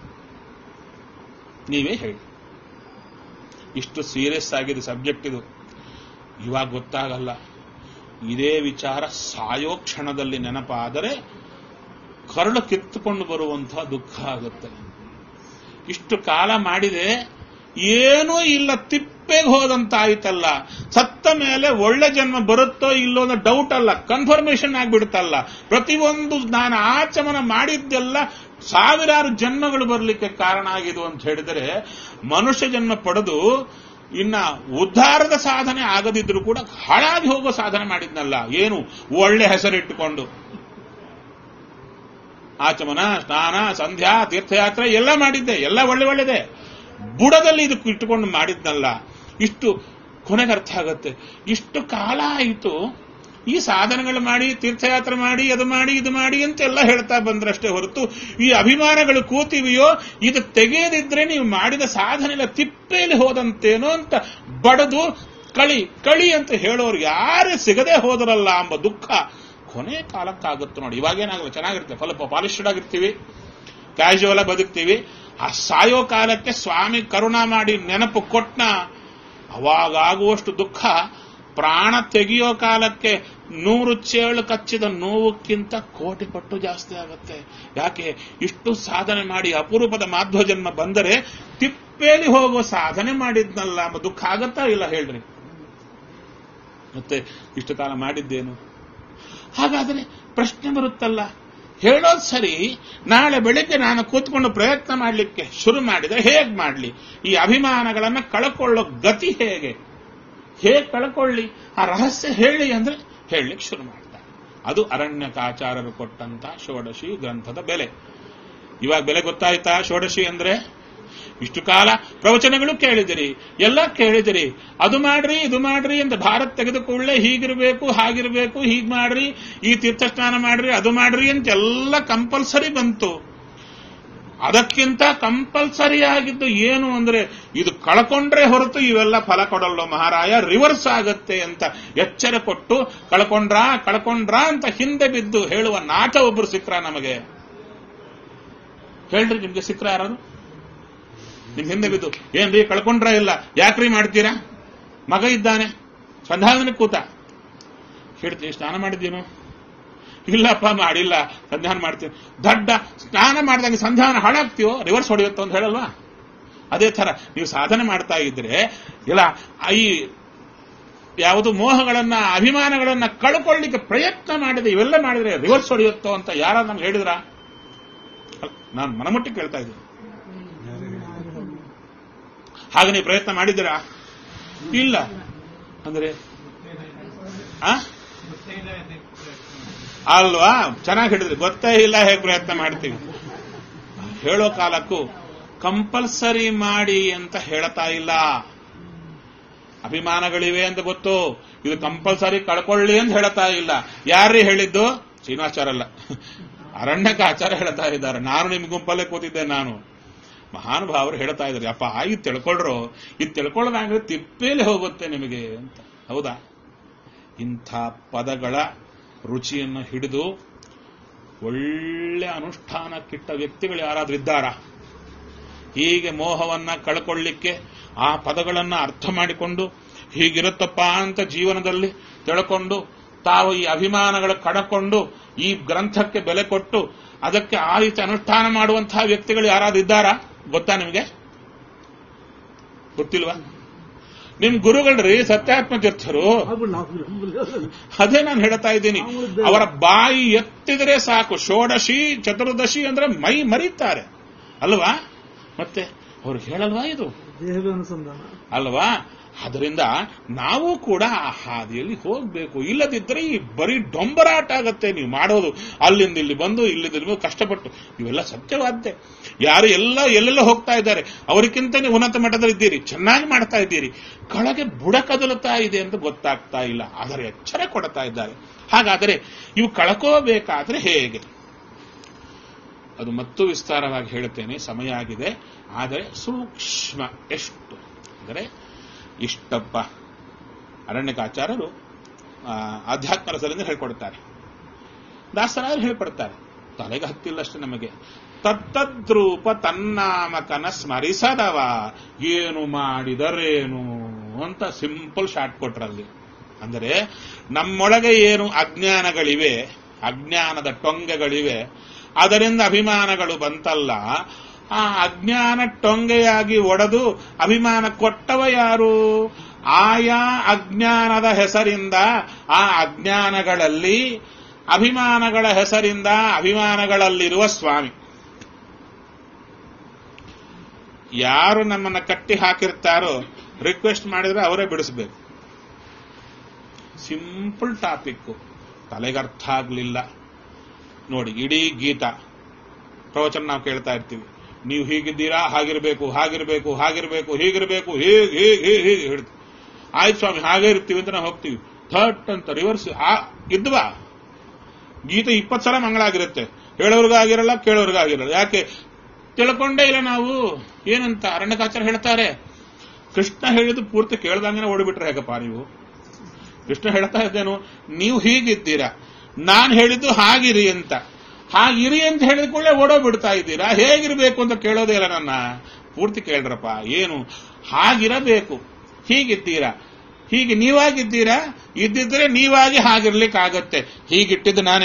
ನೀವೇ ಹೇಳಿ ಇಷ್ಟು ಸೀರಿಯಸ್ ಆಗಿದೆ ಸಬ್ಜೆಕ್ಟ್ ಇದು ಇವಾಗ ಗೊತ್ತಾಗಲ್ಲ ಇದೇ ವಿಚಾರ ಸಾಯೋ ಕ್ಷಣದಲ್ಲಿ ನೆನಪಾದರೆ ಕರಳು ಕಿತ್ತುಕೊಂಡು ಬರುವಂತಹ ದುಃಖ ಆಗುತ್ತೆ ಇಷ್ಟು ಕಾಲ ಮಾಡಿದೆ ಏನೂ ಇಲ್ಲ ತಿಪ್ಪೆಗೆ ಹೋದಂತಾಯ್ತಲ್ಲ ಸತ್ತ ಮೇಲೆ ಒಳ್ಳೆ ಜನ್ಮ ಬರುತ್ತೋ ಇಲ್ಲೋ ಅನ್ನೋ ಡೌಟ್ ಅಲ್ಲ ಕನ್ಫರ್ಮೇಶನ್ ಆಗ್ಬಿಡುತ್ತಲ್ಲ ಪ್ರತಿಯೊಂದು ನಾನು ಆಚಮನ ಮಾಡಿದ್ದೆಲ್ಲ ಸಾವಿರಾರು ಜನ್ಮಗಳು ಬರಲಿಕ್ಕೆ ಕಾರಣ ಆಗಿದು ಅಂತ ಹೇಳಿದರೆ ಮನುಷ್ಯ ಜನ್ಮ ಪಡೆದು ಇನ್ನ ಉದ್ಧಾರದ ಸಾಧನೆ ಆಗದಿದ್ರು ಕೂಡ ಹಾಳಾಗಿ ಹೋಗೋ ಸಾಧನೆ ಮಾಡಿದ್ನಲ್ಲ ಏನು ಒಳ್ಳೆ ಹೆಸರಿಟ್ಟುಕೊಂಡು ಆಚಮನ ಸ್ನಾನ ಸಂಧ್ಯಾ ತೀರ್ಥಯಾತ್ರೆ ಎಲ್ಲ ಮಾಡಿದ್ದೆ ಎಲ್ಲ ಒಳ್ಳೆ ಒಳ್ಳೆದೆ ಬುಡದಲ್ಲಿ ಇದಕ್ಕೆ ಇಟ್ಟುಕೊಂಡು ಮಾಡಿದ್ನಲ್ಲ ಇಷ್ಟು ಕೊನೆಗೆ ಅರ್ಥ ಆಗತ್ತೆ ಇಷ್ಟು ಕಾಲ ಆಯಿತು ಈ ಸಾಧನೆಗಳು ಮಾಡಿ ತೀರ್ಥಯಾತ್ರೆ ಮಾಡಿ ಅದು ಮಾಡಿ ಇದು ಮಾಡಿ ಅಂತೆಲ್ಲ ಹೇಳ್ತಾ ಬಂದ್ರಷ್ಟೇ ಹೊರತು ಈ ಅಭಿಮಾನಗಳು ಕೂತಿವೆಯೋ ಇದು ತೆಗೆಯದಿದ್ರೆ ನೀವು ಮಾಡಿದ ಸಾಧನೆಗಳ ತಿಪ್ಪೆಯಲ್ಲಿ ಹೋದಂತೇನೋ ಅಂತ ಬಡದು ಕಳಿ ಕಳಿ ಅಂತ ಹೇಳೋರು ಯಾರೇ ಸಿಗದೆ ಹೋದರಲ್ಲ ಎಂಬ ದುಃಖ ಕೊನೆ ಕಾಲಕ್ಕಾಗುತ್ತೆ ನೋಡಿ ಇವಾಗೇನಾಗಲ್ಲ ಚೆನ್ನಾಗಿರುತ್ತೆ ಸ್ವಲ್ಪ ಪಾಲಿಶ್ಡ್ ಆಗಿರ್ತೀವಿ ಕ್ಯಾಶುವಲ್ ಆಗಿ ಬದುಕ್ತೀವಿ ಆ ಸಾಯೋ ಕಾಲಕ್ಕೆ ಸ್ವಾಮಿ ಕರುಣಾ ಮಾಡಿ ನೆನಪು ಕೊಟ್ನ ಅವಾಗುವಷ್ಟು ದುಃಖ ಪ್ರಾಣ ತೆಗೆಯೋ ಕಾಲಕ್ಕೆ ನೂರು ಚೇಳು ಕಚ್ಚಿದ ನೋವಕ್ಕಿಂತ ಕೋಟಿ ಪಟ್ಟು ಜಾಸ್ತಿ ಆಗುತ್ತೆ ಯಾಕೆ ಇಷ್ಟು ಸಾಧನೆ ಮಾಡಿ ಅಪರೂಪದ ಮಾಧ್ವ ಜನ್ಮ ಬಂದರೆ ತಿಪ್ಪೇಲಿ ಹೋಗುವ ಸಾಧನೆ ಮಾಡಿದ್ನಲ್ಲ ಎಂಬ ದುಃಖ ಆಗತ್ತಾ ಇಲ್ಲ ಹೇಳ್ರಿ ಮತ್ತೆ ಇಷ್ಟು ಕಾಲ ಮಾಡಿದ್ದೇನು ಹಾಗಾದರೆ ಪ್ರಶ್ನೆ ಬರುತ್ತಲ್ಲ ಹೇಳೋದು ಸರಿ ನಾಳೆ ಬೆಳಿಗ್ಗೆ ನಾನು ಕೂತ್ಕೊಂಡು ಪ್ರಯತ್ನ ಮಾಡಲಿಕ್ಕೆ ಶುರು ಮಾಡಿದರೆ ಹೇಗೆ ಮಾಡಲಿ ಈ ಅಭಿಮಾನಗಳನ್ನ ಕಳ್ಕೊಳ್ಳೋ ಗತಿ ಹೇಗೆ ಹೇಗೆ ಕಳ್ಕೊಳ್ಳಿ ಆ ರಹಸ್ಯ ಹೇಳಿ ಅಂದ್ರೆ ಹೇಳಲಿಕ್ಕೆ ಶುರು ಮಾಡ್ತಾರೆ ಅದು ಅರಣ್ಯಕಾಚಾರರು ಕೊಟ್ಟಂತ ಷೋಡಶಿ ಗ್ರಂಥದ ಬೆಲೆ ಇವಾಗ ಬೆಲೆ ಗೊತ್ತಾಯ್ತಾ ಷೋಡಶಿ ಅಂದ್ರೆ ಇಷ್ಟು ಕಾಲ ಪ್ರವಚನಗಳು ಕೇಳಿದಿರಿ ಎಲ್ಲ ಕೇಳಿದಿರಿ ಅದು ಮಾಡ್ರಿ ಇದು ಮಾಡ್ರಿ ಅಂತ ಭಾರತ್ ತೆಗೆದುಕೊಳ್ಳೆ ಹೀಗಿರಬೇಕು ಹಾಗಿರಬೇಕು ಹೀಗ್ ಮಾಡ್ರಿ ಈ ತೀರ್ಥ ಸ್ನಾನ ಮಾಡ್ರಿ ಅದು ಮಾಡ್ರಿ ಅಂತ ಎಲ್ಲ ಕಂಪಲ್ಸರಿ ಬಂತು ಅದಕ್ಕಿಂತ ಕಂಪಲ್ಸರಿ ಆಗಿದ್ದು ಏನು ಅಂದ್ರೆ ಇದು ಕಳ್ಕೊಂಡ್ರೆ ಹೊರತು ಇವೆಲ್ಲ ಫಲ ಕೊಡಲ್ಲ ಮಹಾರಾಯ ರಿವರ್ಸ್ ಆಗತ್ತೆ ಅಂತ ಎಚ್ಚರ ಕೊಟ್ಟು ಕಳ್ಕೊಂಡ್ರ ಕಳ್ಕೊಂಡ್ರ ಅಂತ ಹಿಂದೆ ಬಿದ್ದು ಹೇಳುವ ನಾಟ ಒಬ್ರು ಸಿಕ್ರ ನಮಗೆ ಹೇಳ್ರಿ ನಿಮ್ಗೆ ಸಿಕ್ರ ಯಾರು ನಿಮ್ ಹಿಂದೆ ಬಿದ್ದು ಏನ್ರಿ ಕಳ್ಕೊಂಡ್ರ ಇಲ್ಲ ಯಾಕ್ರಿ ಮಾಡ್ತೀರಾ ಮಗ ಇದ್ದಾನೆ ಸಂಧಾನ ಕೂತ ಹೇಳ್ತೀನಿ ಸ್ನಾನ ಮಾಡಿದ್ದೀನು ಇಲ್ಲಪ್ಪ ಮಾಡಿಲ್ಲ ಸಂಧಾನ ಮಾಡ್ತೀವಿ ದಡ್ಡ ಸ್ನಾನ ಮಾಡಿದಾಗ ಸಂಧಾನ ಹಾಳಾಗ್ತೀವೋ ರಿವರ್ಸ್ ಹೊಡೆಯುತ್ತೋ ಅಂತ ಹೇಳಲ್ವಾ ಅದೇ ತರ ನೀವು ಸಾಧನೆ ಮಾಡ್ತಾ ಇದ್ರೆ ಇಲ್ಲ ಈ ಯಾವುದು ಮೋಹಗಳನ್ನ ಅಭಿಮಾನಗಳನ್ನ ಕಳ್ಕೊಳ್ಳಿಕ್ಕೆ ಪ್ರಯತ್ನ ಮಾಡಿದೆ ಇವೆಲ್ಲ ಮಾಡಿದ್ರೆ ರಿವರ್ಸ್ ಹೊಡೆಯುತ್ತೋ ಅಂತ ಯಾರ ನಮ್ಗೆ ಹೇಳಿದ್ರ ನಾನು ಮನಮುಟ್ಟಿ ಕೇಳ್ತಾ ಇದ್ದೀನಿ ಹಾಗೆ ನೀವು ಪ್ರಯತ್ನ ಮಾಡಿದ್ದೀರಾ ಇಲ್ಲ ಅಂದ್ರೆ ಆ ಅಲ್ವಾ ಚೆನ್ನಾಗಿ ಹಿಡಿದ್ರಿ ಗೊತ್ತೇ ಇಲ್ಲ ಹೇಗೆ ಪ್ರಯತ್ನ ಮಾಡ್ತೀವಿ ಹೇಳೋ ಕಾಲಕ್ಕೂ ಕಂಪಲ್ಸರಿ ಮಾಡಿ ಅಂತ ಹೇಳ್ತಾ ಇಲ್ಲ ಅಭಿಮಾನಗಳಿವೆ ಅಂತ ಗೊತ್ತು ಇದು ಕಂಪಲ್ಸರಿ ಕಳ್ಕೊಳ್ಳಿ ಅಂತ ಹೇಳ್ತಾ ಇಲ್ಲ ಯಾರೇ ಹೇಳಿದ್ದು ಶ್ರೀನಿವಾಚಾರ ಅಲ್ಲ ಅರಣ್ಯಕ ಆಚಾರ ಹೇಳ್ತಾ ಇದ್ದಾರೆ ನಾನು ನಿಮ್ ಗುಂಪಲ್ಲೇ ಕೂತಿದ್ದೆ ನಾನು ಮಹಾನುಭಾವರು ಹೇಳ್ತಾ ಇದ್ದಾರೆ ಅಪ್ಪ ಇದು ತಿಳ್ಕೊಳ್ರು ಇದು ತಿಳ್ಕೊಳ್ಳೋದಾಗ್ರೆ ತಿಪ್ಪೇಲಿ ಹೋಗುತ್ತೆ ನಿಮಗೆ ಅಂತ ಹೌದಾ ಇಂಥ ಪದಗಳ ರುಚಿಯನ್ನು ಹಿಡಿದು ಒಳ್ಳೆ ಅನುಷ್ಠಾನಕ್ಕಿಟ್ಟ ವ್ಯಕ್ತಿಗಳು ಯಾರಾದ್ರೂ ಇದ್ದಾರಾ ಹೀಗೆ ಮೋಹವನ್ನ ಕಳ್ಕೊಳ್ಳಿಕ್ಕೆ ಆ ಪದಗಳನ್ನ ಅರ್ಥ ಮಾಡಿಕೊಂಡು ಹೀಗಿರುತ್ತಪ್ಪ ಅಂತ ಜೀವನದಲ್ಲಿ ತಿಳ್ಕೊಂಡು ತಾವು ಈ ಅಭಿಮಾನಗಳ ಕಡಕೊಂಡು ಈ ಗ್ರಂಥಕ್ಕೆ ಬೆಲೆ ಕೊಟ್ಟು ಅದಕ್ಕೆ ಆ ರೀತಿ ಅನುಷ್ಠಾನ ಮಾಡುವಂತಹ ವ್ಯಕ್ತಿಗಳು ಯಾರಾದ್ರೂ ಇದ್ದಾರಾ ಗೊತ್ತಾ ನಿಮಗೆ ಗೊತ್ತಿಲ್ವಾ ನಿಮ್ ಗುರುಗಳ್ರಿ ಸತ್ಯಾತ್ಮ ತೀರ್ಥರು ಅದೇ ನಾನು ಹೇಳ್ತಾ ಇದ್ದೀನಿ ಅವರ ಬಾಯಿ ಎತ್ತಿದರೆ ಸಾಕು ಷೋಡಶಿ ಚತುರ್ದಶಿ ಅಂದ್ರೆ ಮೈ ಮರೀತಾರೆ ಅಲ್ವಾ ಮತ್ತೆ ಅವ್ರು ಹೇಳಲ್ವಾ ಇದು
ದೇಹದ ಅನುಸಂಧಾನ
ಅಲ್ವಾ ಅದರಿಂದ ನಾವು ಕೂಡ ಆ ಹಾದಿಯಲ್ಲಿ ಹೋಗ್ಬೇಕು ಇಲ್ಲದಿದ್ದರೆ ಈ ಬರೀ ಡೊಂಬರಾಟ ಆಗತ್ತೆ ನೀವು ಮಾಡೋದು ಅಲ್ಲಿಂದ ಇಲ್ಲಿ ಬಂದು ಇಲ್ಲಿಂದ ಇಲ್ಲಿ ಬಂದು ಕಷ್ಟಪಟ್ಟು ಇವೆಲ್ಲ ಸತ್ಯವಾದ್ದೆ ಯಾರು ಎಲ್ಲ ಎಲ್ಲೆಲ್ಲ ಹೋಗ್ತಾ ಇದ್ದಾರೆ ಅವರಿಗಿಂತ ನೀವು ಉನ್ನತ ಮಟ್ಟದಲ್ಲಿ ಇದ್ದೀರಿ ಚೆನ್ನಾಗಿ ಮಾಡ್ತಾ ಇದ್ದೀರಿ ಕೆಳಗೆ ಬುಡ ಕದಲುತ್ತಾ ಇದೆ ಅಂತ ಗೊತ್ತಾಗ್ತಾ ಇಲ್ಲ ಅದರ ಎಚ್ಚರ ಕೊಡ್ತಾ ಇದ್ದಾರೆ ಹಾಗಾದರೆ ಇವು ಕಳ್ಕೋಬೇಕಾದ್ರೆ ಹೇಗೆ ಅದು ಮತ್ತು ವಿಸ್ತಾರವಾಗಿ ಹೇಳುತ್ತೇನೆ ಸಮಯ ಆಗಿದೆ ಆದರೆ ಸೂಕ್ಷ್ಮ ಎಷ್ಟು ಅಂದರೆ ಇಷ್ಟಪ್ಪ ಅರಣ್ಯಕಾಚಾರ್ಯರು ಆ, ಆಧ್ಯಾತ್ಮ ರಸದಿಂದ ಹೇಳ್ಕೊಡ್ತಾರೆ ದಾಸರಾಯರು ಹೇಳ್ಕೊಡ್ತಾರೆ ತಲೆಗೆ ಹತ್ತಿಲ್ಲಷ್ಟೇ ನಮಗೆ ತತ್ತದ್ರೂಪ ತನ್ನಾಮಕನ ಸ್ಮರಿಸದವ ಏನು ಮಾಡಿದರೇನು ಅಂತ ಸಿಂಪಲ್ ಶಾರ್ಟ್ ಕೊಟ್ರಲ್ಲಿ ಅಂದರೆ ನಮ್ಮೊಳಗೆ ಏನು ಅಜ್ಞಾನಗಳಿವೆ ಅಜ್ಞಾನದ ಟೊಂಗೆಗಳಿವೆ ಅದರಿಂದ ಅಭಿಮಾನಗಳು ಬಂತಲ್ಲ ಆ ಅಜ್ಞಾನ ಟೊಂಗೆಯಾಗಿ ಒಡೆದು ಅಭಿಮಾನ ಕೊಟ್ಟವ ಯಾರು ಆಯಾ ಅಜ್ಞಾನದ ಹೆಸರಿಂದ ಆ ಅಜ್ಞಾನಗಳಲ್ಲಿ ಅಭಿಮಾನಗಳ ಹೆಸರಿಂದ ಅಭಿಮಾನಗಳಲ್ಲಿರುವ ಸ್ವಾಮಿ ಯಾರು ನಮ್ಮನ್ನ ಕಟ್ಟಿ ಹಾಕಿರ್ತಾರೋ ರಿಕ್ವೆಸ್ಟ್ ಮಾಡಿದ್ರೆ ಅವರೇ ಬಿಡಿಸ್ಬೇಕು ಸಿಂಪಲ್ ಟಾಪಿಕ್ ತಲೆಗರ್ಥ ಆಗ್ಲಿಲ್ಲ ನೋಡಿ ಇಡೀ ಗೀತಾ ಪ್ರವಚನ ನಾವು ಕೇಳ್ತಾ ಇರ್ತೀವಿ ನೀವು ಹೀಗಿದ್ದೀರಾ ಹಾಗಿರ್ಬೇಕು ಹಾಗಿರ್ಬೇಕು ಹಾಗಿರ್ಬೇಕು ಹೀಗಿರ್ಬೇಕು ಹೀಗೆ ಹೀಗೆ ಹೀಗೆ ಹೀಗೆ ಹೇಳ್ತೀವಿ ಆಯ್ತು ಸ್ವಾಮಿ ಹಾಗೆ ಇರ್ತೀವಿ ಅಂತ ನಾವು ಹೋಗ್ತೀವಿ ಥಟ್ ಅಂತ ರಿವರ್ಸ್ ಆ ಇದ್ವಾ ಗೀತೆ ಇಪ್ಪತ್ತು ಸಲ ಮಂಗಳಾಗಿರುತ್ತೆ ಹೇಳೋರ್ಗಾಗಿರಲ್ಲ ಕೇಳೋರ್ಗಾಗಿರಲ್ಲ ಯಾಕೆ ತಿಳ್ಕೊಂಡೇ ಇಲ್ಲ ನಾವು ಏನಂತ ಅರಣ್ಯಕಾಚಾರ ಹೇಳ್ತಾರೆ ಕೃಷ್ಣ ಹೇಳಿದ್ದು ಪೂರ್ತಿ ಕೇಳ್ದಂಗೆ ಓಡಿಬಿಟ್ರೆ ಹೇಗಪ್ಪ ನೀವು ಕೃಷ್ಣ ಹೇಳ್ತಾ ಇದ್ದೇನು ನೀವು ಹೀಗಿದ್ದೀರಾ ನಾನು ಹೇಳಿದ್ದು ಹಾಗಿರಿ ಅಂತ ಹಾಗಿರಿ ಅಂತ ಹೇಳಿದ ಕೂಡಲೇ ಓಡೋಗ್ಬಿಡ್ತಾ ಇದ್ದೀರಾ ಹೇಗಿರ್ಬೇಕು ಅಂತ ಕೇಳೋದೇ ಇಲ್ಲ ನನ್ನ ಪೂರ್ತಿ ಕೇಳ್ರಪ್ಪ ಏನು ಹಾಗಿರಬೇಕು ಹೀಗಿದ್ದೀರಾ ಹೀಗೆ ನೀವಾಗಿದ್ದೀರಾ ಇದ್ದಿದ್ರೆ ನೀವಾಗಿ ಹಾಗಿರ್ಲಿಕ್ಕಾಗತ್ತೆ ಹೀಗಿಟ್ಟಿದ್ದು ನಾನೇ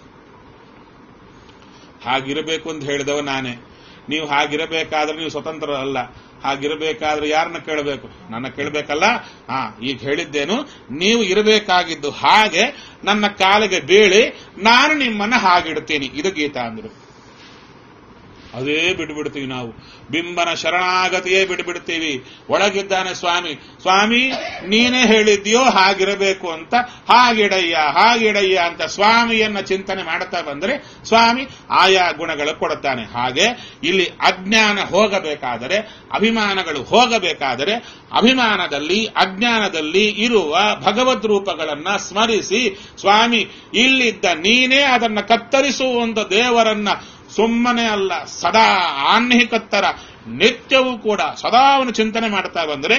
ಹಾಗಿರಬೇಕು ಅಂತ ಹೇಳಿದವ ನಾನೇ ನೀವು ಹಾಗಿರಬೇಕಾದ್ರೆ ನೀವು ಸ್ವತಂತ್ರ ಅಲ್ಲ ಹಾಗಿರಬೇಕಾದ್ರೆ ಯಾರನ್ನ ಕೇಳಬೇಕು ನನ್ನ ಕೇಳಬೇಕಲ್ಲ ಹಾ ಈಗ ಹೇಳಿದ್ದೇನು ನೀವು ಇರಬೇಕಾಗಿದ್ದು ಹಾಗೆ ನನ್ನ ಕಾಲಿಗೆ ಬೀಳಿ ನಾನು ನಿಮ್ಮನ್ನ ಹಾಗಿಡ್ತೀನಿ ಇದು ಗೀತಾ ಅಂದ್ರು ಅದೇ ಬಿಟ್ಬಿಡ್ತೀವಿ ನಾವು ಬಿಂಬನ ಶರಣಾಗತಿಯೇ ಬಿಟ್ಬಿಡ್ತೀವಿ ಒಳಗಿದ್ದಾನೆ ಸ್ವಾಮಿ ಸ್ವಾಮಿ ನೀನೇ ಹೇಳಿದ್ಯೋ ಹಾಗಿರಬೇಕು ಅಂತ ಹಾಗಿಡಯ್ಯ ಹಾಗಿಡಯ್ಯ ಅಂತ ಸ್ವಾಮಿಯನ್ನ ಚಿಂತನೆ ಮಾಡ್ತಾ ಬಂದರೆ ಸ್ವಾಮಿ ಆಯಾ ಗುಣಗಳು ಕೊಡುತ್ತಾನೆ ಹಾಗೆ ಇಲ್ಲಿ ಅಜ್ಞಾನ ಹೋಗಬೇಕಾದರೆ ಅಭಿಮಾನಗಳು ಹೋಗಬೇಕಾದರೆ ಅಭಿಮಾನದಲ್ಲಿ ಅಜ್ಞಾನದಲ್ಲಿ ಇರುವ ಭಗವದ್ ರೂಪಗಳನ್ನ ಸ್ಮರಿಸಿ ಸ್ವಾಮಿ ಇಲ್ಲಿದ್ದ ನೀನೇ ಅದನ್ನ ಕತ್ತರಿಸುವಂತ ದೇವರನ್ನ ಸುಮ್ಮನೆ ಅಲ್ಲ ಸದಾ ಆನ್ಹಿಕತ್ತರ ನಿತ್ಯವೂ ಕೂಡ ಸದಾ ಅವನು ಚಿಂತನೆ ಮಾಡ್ತಾ ಬಂದರೆ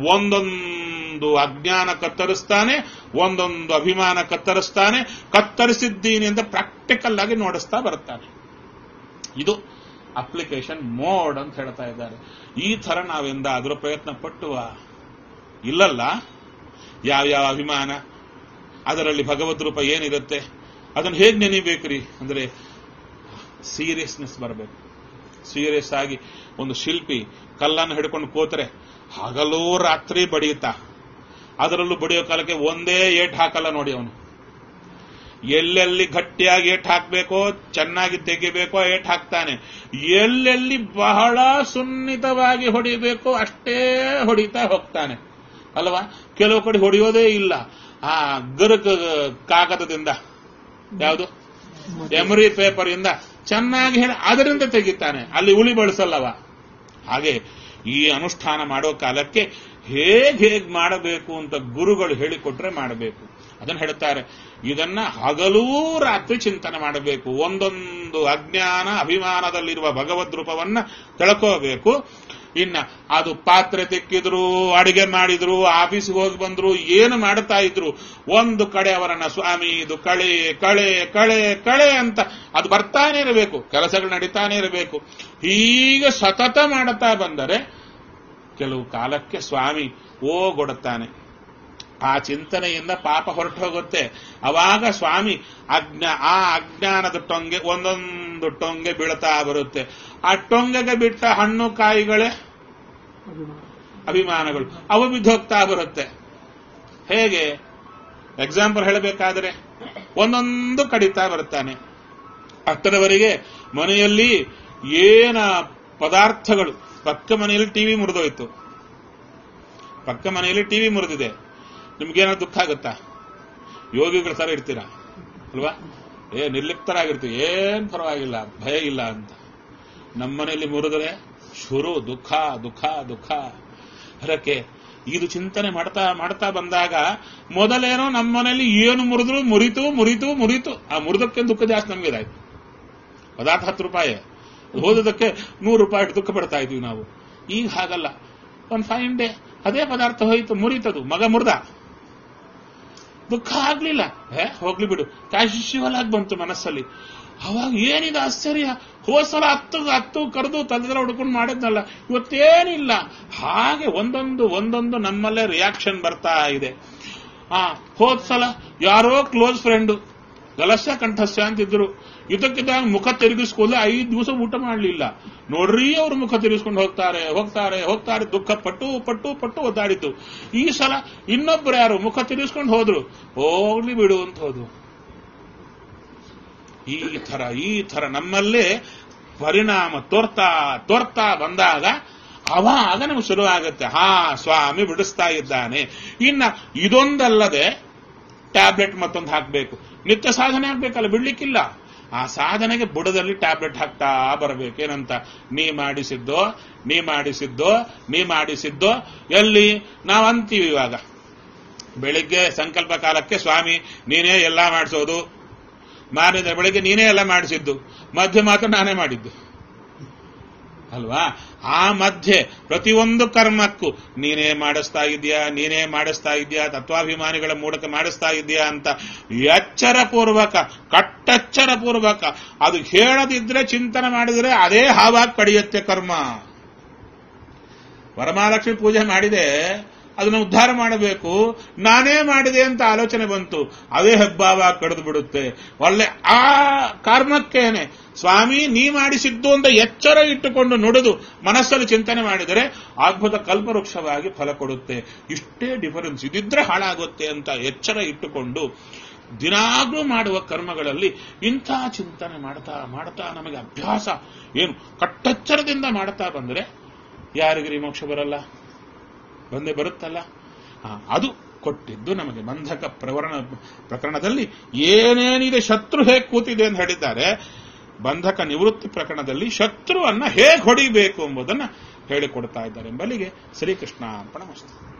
ಒಂದೊಂದು ಅಜ್ಞಾನ ಕತ್ತರಿಸ್ತಾನೆ ಒಂದೊಂದು ಅಭಿಮಾನ ಕತ್ತರಿಸ್ತಾನೆ ಕತ್ತರಿಸಿದ್ದೀನಿ ಅಂತ ಪ್ರಾಕ್ಟಿಕಲ್ ಆಗಿ ನೋಡಿಸ್ತಾ ಬರ್ತಾನೆ ಇದು ಅಪ್ಲಿಕೇಶನ್ ಮೋಡ್ ಅಂತ ಹೇಳ್ತಾ ಇದ್ದಾರೆ ಈ ತರ ನಾವೆಂದಾದ್ರೂ ಪ್ರಯತ್ನ ಪಟ್ಟುವ ಇಲ್ಲಲ್ಲ ಯಾವ್ಯಾವ ಅಭಿಮಾನ ಅದರಲ್ಲಿ ಭಗವದ್ ರೂಪ ಏನಿರುತ್ತೆ ಅದನ್ನು ಹೇಗೆ ನೆನಿಬೇಕ್ರಿ ಅಂದ್ರೆ ಸೀರಿಯಸ್ನೆಸ್ ಬರಬೇಕು ಸೀರಿಯಸ್ ಆಗಿ ಒಂದು ಶಿಲ್ಪಿ ಕಲ್ಲನ್ನು ಹಿಡ್ಕೊಂಡು ಕೂತ್ರೆ ಹಗಲೂ ರಾತ್ರಿ ಬಡಿಯುತ್ತಾ ಅದರಲ್ಲೂ ಬಡಿಯೋ ಕಾಲಕ್ಕೆ ಒಂದೇ ಏಟ್ ಹಾಕಲ್ಲ ನೋಡಿ ಅವನು ಎಲ್ಲೆಲ್ಲಿ ಗಟ್ಟಿಯಾಗಿ ಏಟ್ ಹಾಕಬೇಕೋ ಚೆನ್ನಾಗಿ ತೆಗಿಬೇಕೋ ಏಟ್ ಹಾಕ್ತಾನೆ ಎಲ್ಲೆಲ್ಲಿ ಬಹಳ ಸುನ್ನಿತವಾಗಿ ಹೊಡಿಬೇಕೋ ಅಷ್ಟೇ ಹೊಡಿತಾ ಹೋಗ್ತಾನೆ ಅಲ್ವಾ ಕೆಲವು ಕಡೆ ಹೊಡೆಯೋದೇ ಇಲ್ಲ ಆ ಗರುಕ ಕಾಗದದಿಂದ ಯಾವುದು ಎಮರಿ ಪೇಪರ್ ಇಂದ ಚೆನ್ನಾಗಿ ಹೇಳಿ ಅದರಿಂದ ತೆಗಿತಾನೆ ಅಲ್ಲಿ ಉಳಿ ಬಳಸಲ್ಲವ ಹಾಗೆ ಈ ಅನುಷ್ಠಾನ ಮಾಡೋ ಕಾಲಕ್ಕೆ ಹೇಗ್ ಹೇಗ್ ಮಾಡಬೇಕು ಅಂತ ಗುರುಗಳು ಹೇಳಿಕೊಟ್ರೆ ಮಾಡಬೇಕು ಅದನ್ನ ಹೇಳ್ತಾರೆ ಇದನ್ನ ಹಗಲೂ ರಾತ್ರಿ ಚಿಂತನೆ ಮಾಡಬೇಕು ಒಂದೊಂದು ಅಜ್ಞಾನ ಅಭಿಮಾನದಲ್ಲಿರುವ ಭಗವದ್ ರೂಪವನ್ನ ತಿಳ್ಕೋಬೇಕು ಇನ್ನ ಅದು ಪಾತ್ರೆ ತೆಕ್ಕಿದ್ರು ಅಡಿಗೆ ಮಾಡಿದ್ರು ಆಫೀಸ್ಗೆ ಹೋಗಿ ಬಂದ್ರು ಏನು ಮಾಡ್ತಾ ಇದ್ರು ಒಂದು ಕಡೆ ಅವರನ್ನ ಸ್ವಾಮಿ ಇದು ಕಳೆ ಕಳೆ ಕಳೆ ಕಳೆ ಅಂತ ಅದು ಬರ್ತಾನೆ ಇರಬೇಕು ಕೆಲಸಗಳು ನಡೀತಾನೆ ಇರಬೇಕು ಹೀಗೆ ಸತತ ಮಾಡುತ್ತಾ ಬಂದರೆ ಕೆಲವು ಕಾಲಕ್ಕೆ ಸ್ವಾಮಿ ಓಗೊಡುತ್ತಾನೆ ಆ ಚಿಂತನೆಯಿಂದ ಪಾಪ ಹೊರಟು ಹೋಗುತ್ತೆ ಅವಾಗ ಸ್ವಾಮಿ ಅಜ್ಞ ಆ ಅಜ್ಞಾನದ ಟೊಂಗೆ ಒಂದೊಂದು ಟೊಂಗೆ ಬೀಳ್ತಾ ಬರುತ್ತೆ ಆ ಟೊಂಗೆಗೆ ಬಿಟ್ಟ ಹಣ್ಣು ಕಾಯಿಗಳೇ
ಅಭಿಮಾನ
ಅಭಿಮಾನಗಳು ಅವು ಬಿದ್ದೋಗ್ತಾ ಬರುತ್ತೆ ಹೇಗೆ ಎಕ್ಸಾಂಪಲ್ ಹೇಳಬೇಕಾದ್ರೆ ಒಂದೊಂದು ಕಡಿತಾ ಬರ್ತಾನೆ ಅಷ್ಟರವರೆಗೆ ಮನೆಯಲ್ಲಿ ಏನ ಪದಾರ್ಥಗಳು ಪಕ್ಕ ಮನೆಯಲ್ಲಿ ಟಿವಿ ಮುರಿದೋಯ್ತು ಪಕ್ಕ ಮನೆಯಲ್ಲಿ ಟಿವಿ ಮುರಿದಿದೆ ನಿಮ್ಗೇನಾದ್ರು ದುಃಖ ಆಗುತ್ತಾ ಯೋಗಿಗಳ ತರ ಇರ್ತೀರಾ ಅಲ್ವಾ ಏ ನಿರ್ಲಿಪ್ತರಾಗಿರ್ತೀವಿ ಏನ್ ಪರವಾಗಿಲ್ಲ ಭಯ ಇಲ್ಲ ಅಂತ ನಮ್ಮನೆಯಲ್ಲಿ ಮುರಿದ್ರೆ ಶುರು ದುಃಖ ದುಃಖ ದುಃಖ ಅದಕ್ಕೆ ಇದು ಚಿಂತನೆ ಮಾಡ್ತಾ ಮಾಡ್ತಾ ಬಂದಾಗ ಮೊದಲೇನೋ ನಮ್ಮನೇಲಿ ಏನು ಮುರಿದ್ರು ಮುರಿತು ಮುರಿತು ಮುರಿತು ಆ ಮುರಿದಕ್ಕೆ ದುಃಖ ಜಾಸ್ತಿ ನಮ್ಗೆ ಇದಾಯ್ತು ಪದಾರ್ಥ ಹತ್ತು ರೂಪಾಯಿ ಅದು ಹೋದದಕ್ಕೆ ನೂರು ರೂಪಾಯಿ ಇಟ್ಟು ದುಃಖ ಪಡ್ತಾ ಇದ್ವಿ ನಾವು ಈಗ ಹಾಗಲ್ಲ ಒಂದು ಫೈನ್ ಡೇ ಅದೇ ಪದಾರ್ಥ ಹೋಯ್ತು ಮುರಿತದು ಮಗ ಮುರಿದ ದುಃಖ ಆಗ್ಲಿಲ್ಲ ಹೇ ಹೋಗ್ಲಿ ಬಿಡು ಕ್ಯಾಶುವಲ್ ಆಗಿ ಬಂತು ಮನಸ್ಸಲ್ಲಿ ಅವಾಗ ಏನಿದೆ ಆಶ್ಚರ್ಯ ಹೋದ್ಸಲ ಹತ್ತು ಹತ್ತು ಕರೆದು ತಲೆದೆಲ್ಲ ಹುಡ್ಕೊಂಡು ಮಾಡಿದ್ನಲ್ಲ ಇವತ್ತೇನಿಲ್ಲ ಹಾಗೆ ಒಂದೊಂದು ಒಂದೊಂದು ನಮ್ಮಲ್ಲೇ ರಿಯಾಕ್ಷನ್ ಬರ್ತಾ ಇದೆ ಆ ಹೋದ್ಸಲ ಯಾರೋ ಕ್ಲೋಸ್ ಫ್ರೆಂಡು ಗಲಸ್ಯ ಕಂಠಸ್ಯ ಅಂತಿದ್ರು ಇದಕ್ಕಿದ್ದಾಗ ಮುಖ ತಿರುಗಿಸ್ಕೊಂಡು ಐದು ದಿವಸ ಊಟ ಮಾಡಲಿಲ್ಲ ನೋಡ್ರಿ ಅವ್ರು ಮುಖ ತಿರುಗಿಸ್ಕೊಂಡು ಹೋಗ್ತಾರೆ ಹೋಗ್ತಾರೆ ಹೋಗ್ತಾರೆ ದುಃಖ ಪಟ್ಟು ಪಟ್ಟು ಪಟ್ಟು ಒದ್ದಾಡಿದ್ದು ಈ ಸಲ ಇನ್ನೊಬ್ರು ಯಾರು ಮುಖ ತಿರುಗಿಸ್ಕೊಂಡು ಹೋದ್ರು ಹೋಗ್ಲಿ ಬಿಡು ಅಂತ ಹೋದ್ರು ಈ ತರ ಈ ತರ ನಮ್ಮಲ್ಲೇ ಪರಿಣಾಮ ತೋರ್ತಾ ತೋರ್ತಾ ಬಂದಾಗ ಅವಾಗ ನಮ್ಗೆ ಶುರು ಆಗುತ್ತೆ ಹಾ ಸ್ವಾಮಿ ಬಿಡಿಸ್ತಾ ಇದ್ದಾನೆ ಇನ್ನ ಇದೊಂದಲ್ಲದೆ ಟ್ಯಾಬ್ಲೆಟ್ ಮತ್ತೊಂದು ಹಾಕಬೇಕು ನಿತ್ಯ ಸಾಧನೆ ಆಗ್ಬೇಕಲ್ಲ ಬಿಡ್ಲಿಕ್ಕಿಲ್ಲ ಆ ಸಾಧನೆಗೆ ಬುಡದಲ್ಲಿ ಟ್ಯಾಬ್ಲೆಟ್ ಹಾಕ್ತಾ ಬರಬೇಕೇನಂತ ನೀ ಮಾಡಿಸಿದ್ದೋ ನೀ ಮಾಡಿಸಿದ್ದೋ ನೀ ಮಾಡಿಸಿದ್ದೋ ಎಲ್ಲಿ ನಾವು ಅಂತೀವಿ ಇವಾಗ ಬೆಳಿಗ್ಗೆ ಸಂಕಲ್ಪ ಕಾಲಕ್ಕೆ ಸ್ವಾಮಿ ನೀನೇ ಎಲ್ಲ ಮಾಡಿಸೋದು ಮಾರನೇ ಬೆಳಿಗ್ಗೆ ನೀನೇ ಎಲ್ಲ ಮಾಡಿಸಿದ್ದು ಮಧ್ಯೆ ಮಾತ್ರ ನಾನೇ ಮಾಡಿದ್ದು ಅಲ್ವಾ ಆ ಮಧ್ಯೆ ಪ್ರತಿಯೊಂದು ಕರ್ಮಕ್ಕೂ ನೀನೇ ಮಾಡಿಸ್ತಾ ಇದೆಯಾ ನೀನೇ ಮಾಡಿಸ್ತಾ ಇದೆಯಾ ತತ್ವಾಭಿಮಾನಿಗಳ ಮೂಲಕ ಮಾಡಿಸ್ತಾ ಇದೆಯಾ ಅಂತ ಎಚ್ಚರ ಪೂರ್ವಕ ಕಟ್ಟೆಚ್ಚರ ಪೂರ್ವಕ ಅದು ಹೇಳದಿದ್ರೆ ಚಿಂತನೆ ಮಾಡಿದ್ರೆ ಅದೇ ಹಾವಾಗಿ ಕಡಿಯುತ್ತೆ ಕರ್ಮ ವರಮಹಾಲಕ್ಷ್ಮಿ ಪೂಜೆ ಮಾಡಿದೆ ಅದನ್ನು ಉದ್ಧಾರ ಮಾಡಬೇಕು ನಾನೇ ಮಾಡಿದೆ ಅಂತ ಆಲೋಚನೆ ಬಂತು ಅದೇ ಹೆಬ್ಬಾವ ಕಡಿದು ಬಿಡುತ್ತೆ ಒಳ್ಳೆ ಆ ಕರ್ಮಕ್ಕೇನೆ ಸ್ವಾಮಿ ನೀ ಮಾಡಿಸಿದ್ದು ಅಂತ ಎಚ್ಚರ ಇಟ್ಟುಕೊಂಡು ನುಡಿದು ಮನಸ್ಸಲ್ಲಿ ಚಿಂತನೆ ಮಾಡಿದರೆ ಅದ್ಭುತ ಕಲ್ಪವೃಕ್ಷವಾಗಿ ಫಲ ಕೊಡುತ್ತೆ ಇಷ್ಟೇ ಡಿಫರೆನ್ಸ್ ಇದಿದ್ರೆ ಹಾಳಾಗುತ್ತೆ ಅಂತ ಎಚ್ಚರ ಇಟ್ಟುಕೊಂಡು ದಿನಾಗ್ಲೂ ಮಾಡುವ ಕರ್ಮಗಳಲ್ಲಿ ಇಂಥ ಚಿಂತನೆ ಮಾಡ್ತಾ ಮಾಡ್ತಾ ನಮಗೆ ಅಭ್ಯಾಸ ಏನು ಕಟ್ಟೆಚ್ಚರದಿಂದ ಮಾಡ್ತಾ ಬಂದರೆ ಯಾರಿಗ್ರಿ ಮೋಕ್ಷ ಬರಲ್ಲ ಬಂದೇ ಬರುತ್ತಲ್ಲ ಆ, ಅದು ಕೊಟ್ಟಿದ್ದು ನಮಗೆ ಬಂಧಕ ಪ್ರವರಣ ಪ್ರಕರಣದಲ್ಲಿ ಏನೇನಿದೆ ಶತ್ರು ಹೇಗೆ ಕೂತಿದೆ ಅಂತ ಹೇಳಿದ್ದಾರೆ ಬಂಧಕ ನಿವೃತ್ತಿ ಪ್ರಕರಣದಲ್ಲಿ ಶತ್ರುವನ್ನ ಹೇಗೆ ಹೊಡಿಬೇಕು ಎಂಬುದನ್ನು ಹೇಳಿಕೊಡ್ತಾ ಇದ್ದಾರೆ ಎಂಬಲ್ಲಿಗೆ ಶ್ರೀಕೃಷ್ಣ ಅರ್ಪಣ ಮಸ್ತು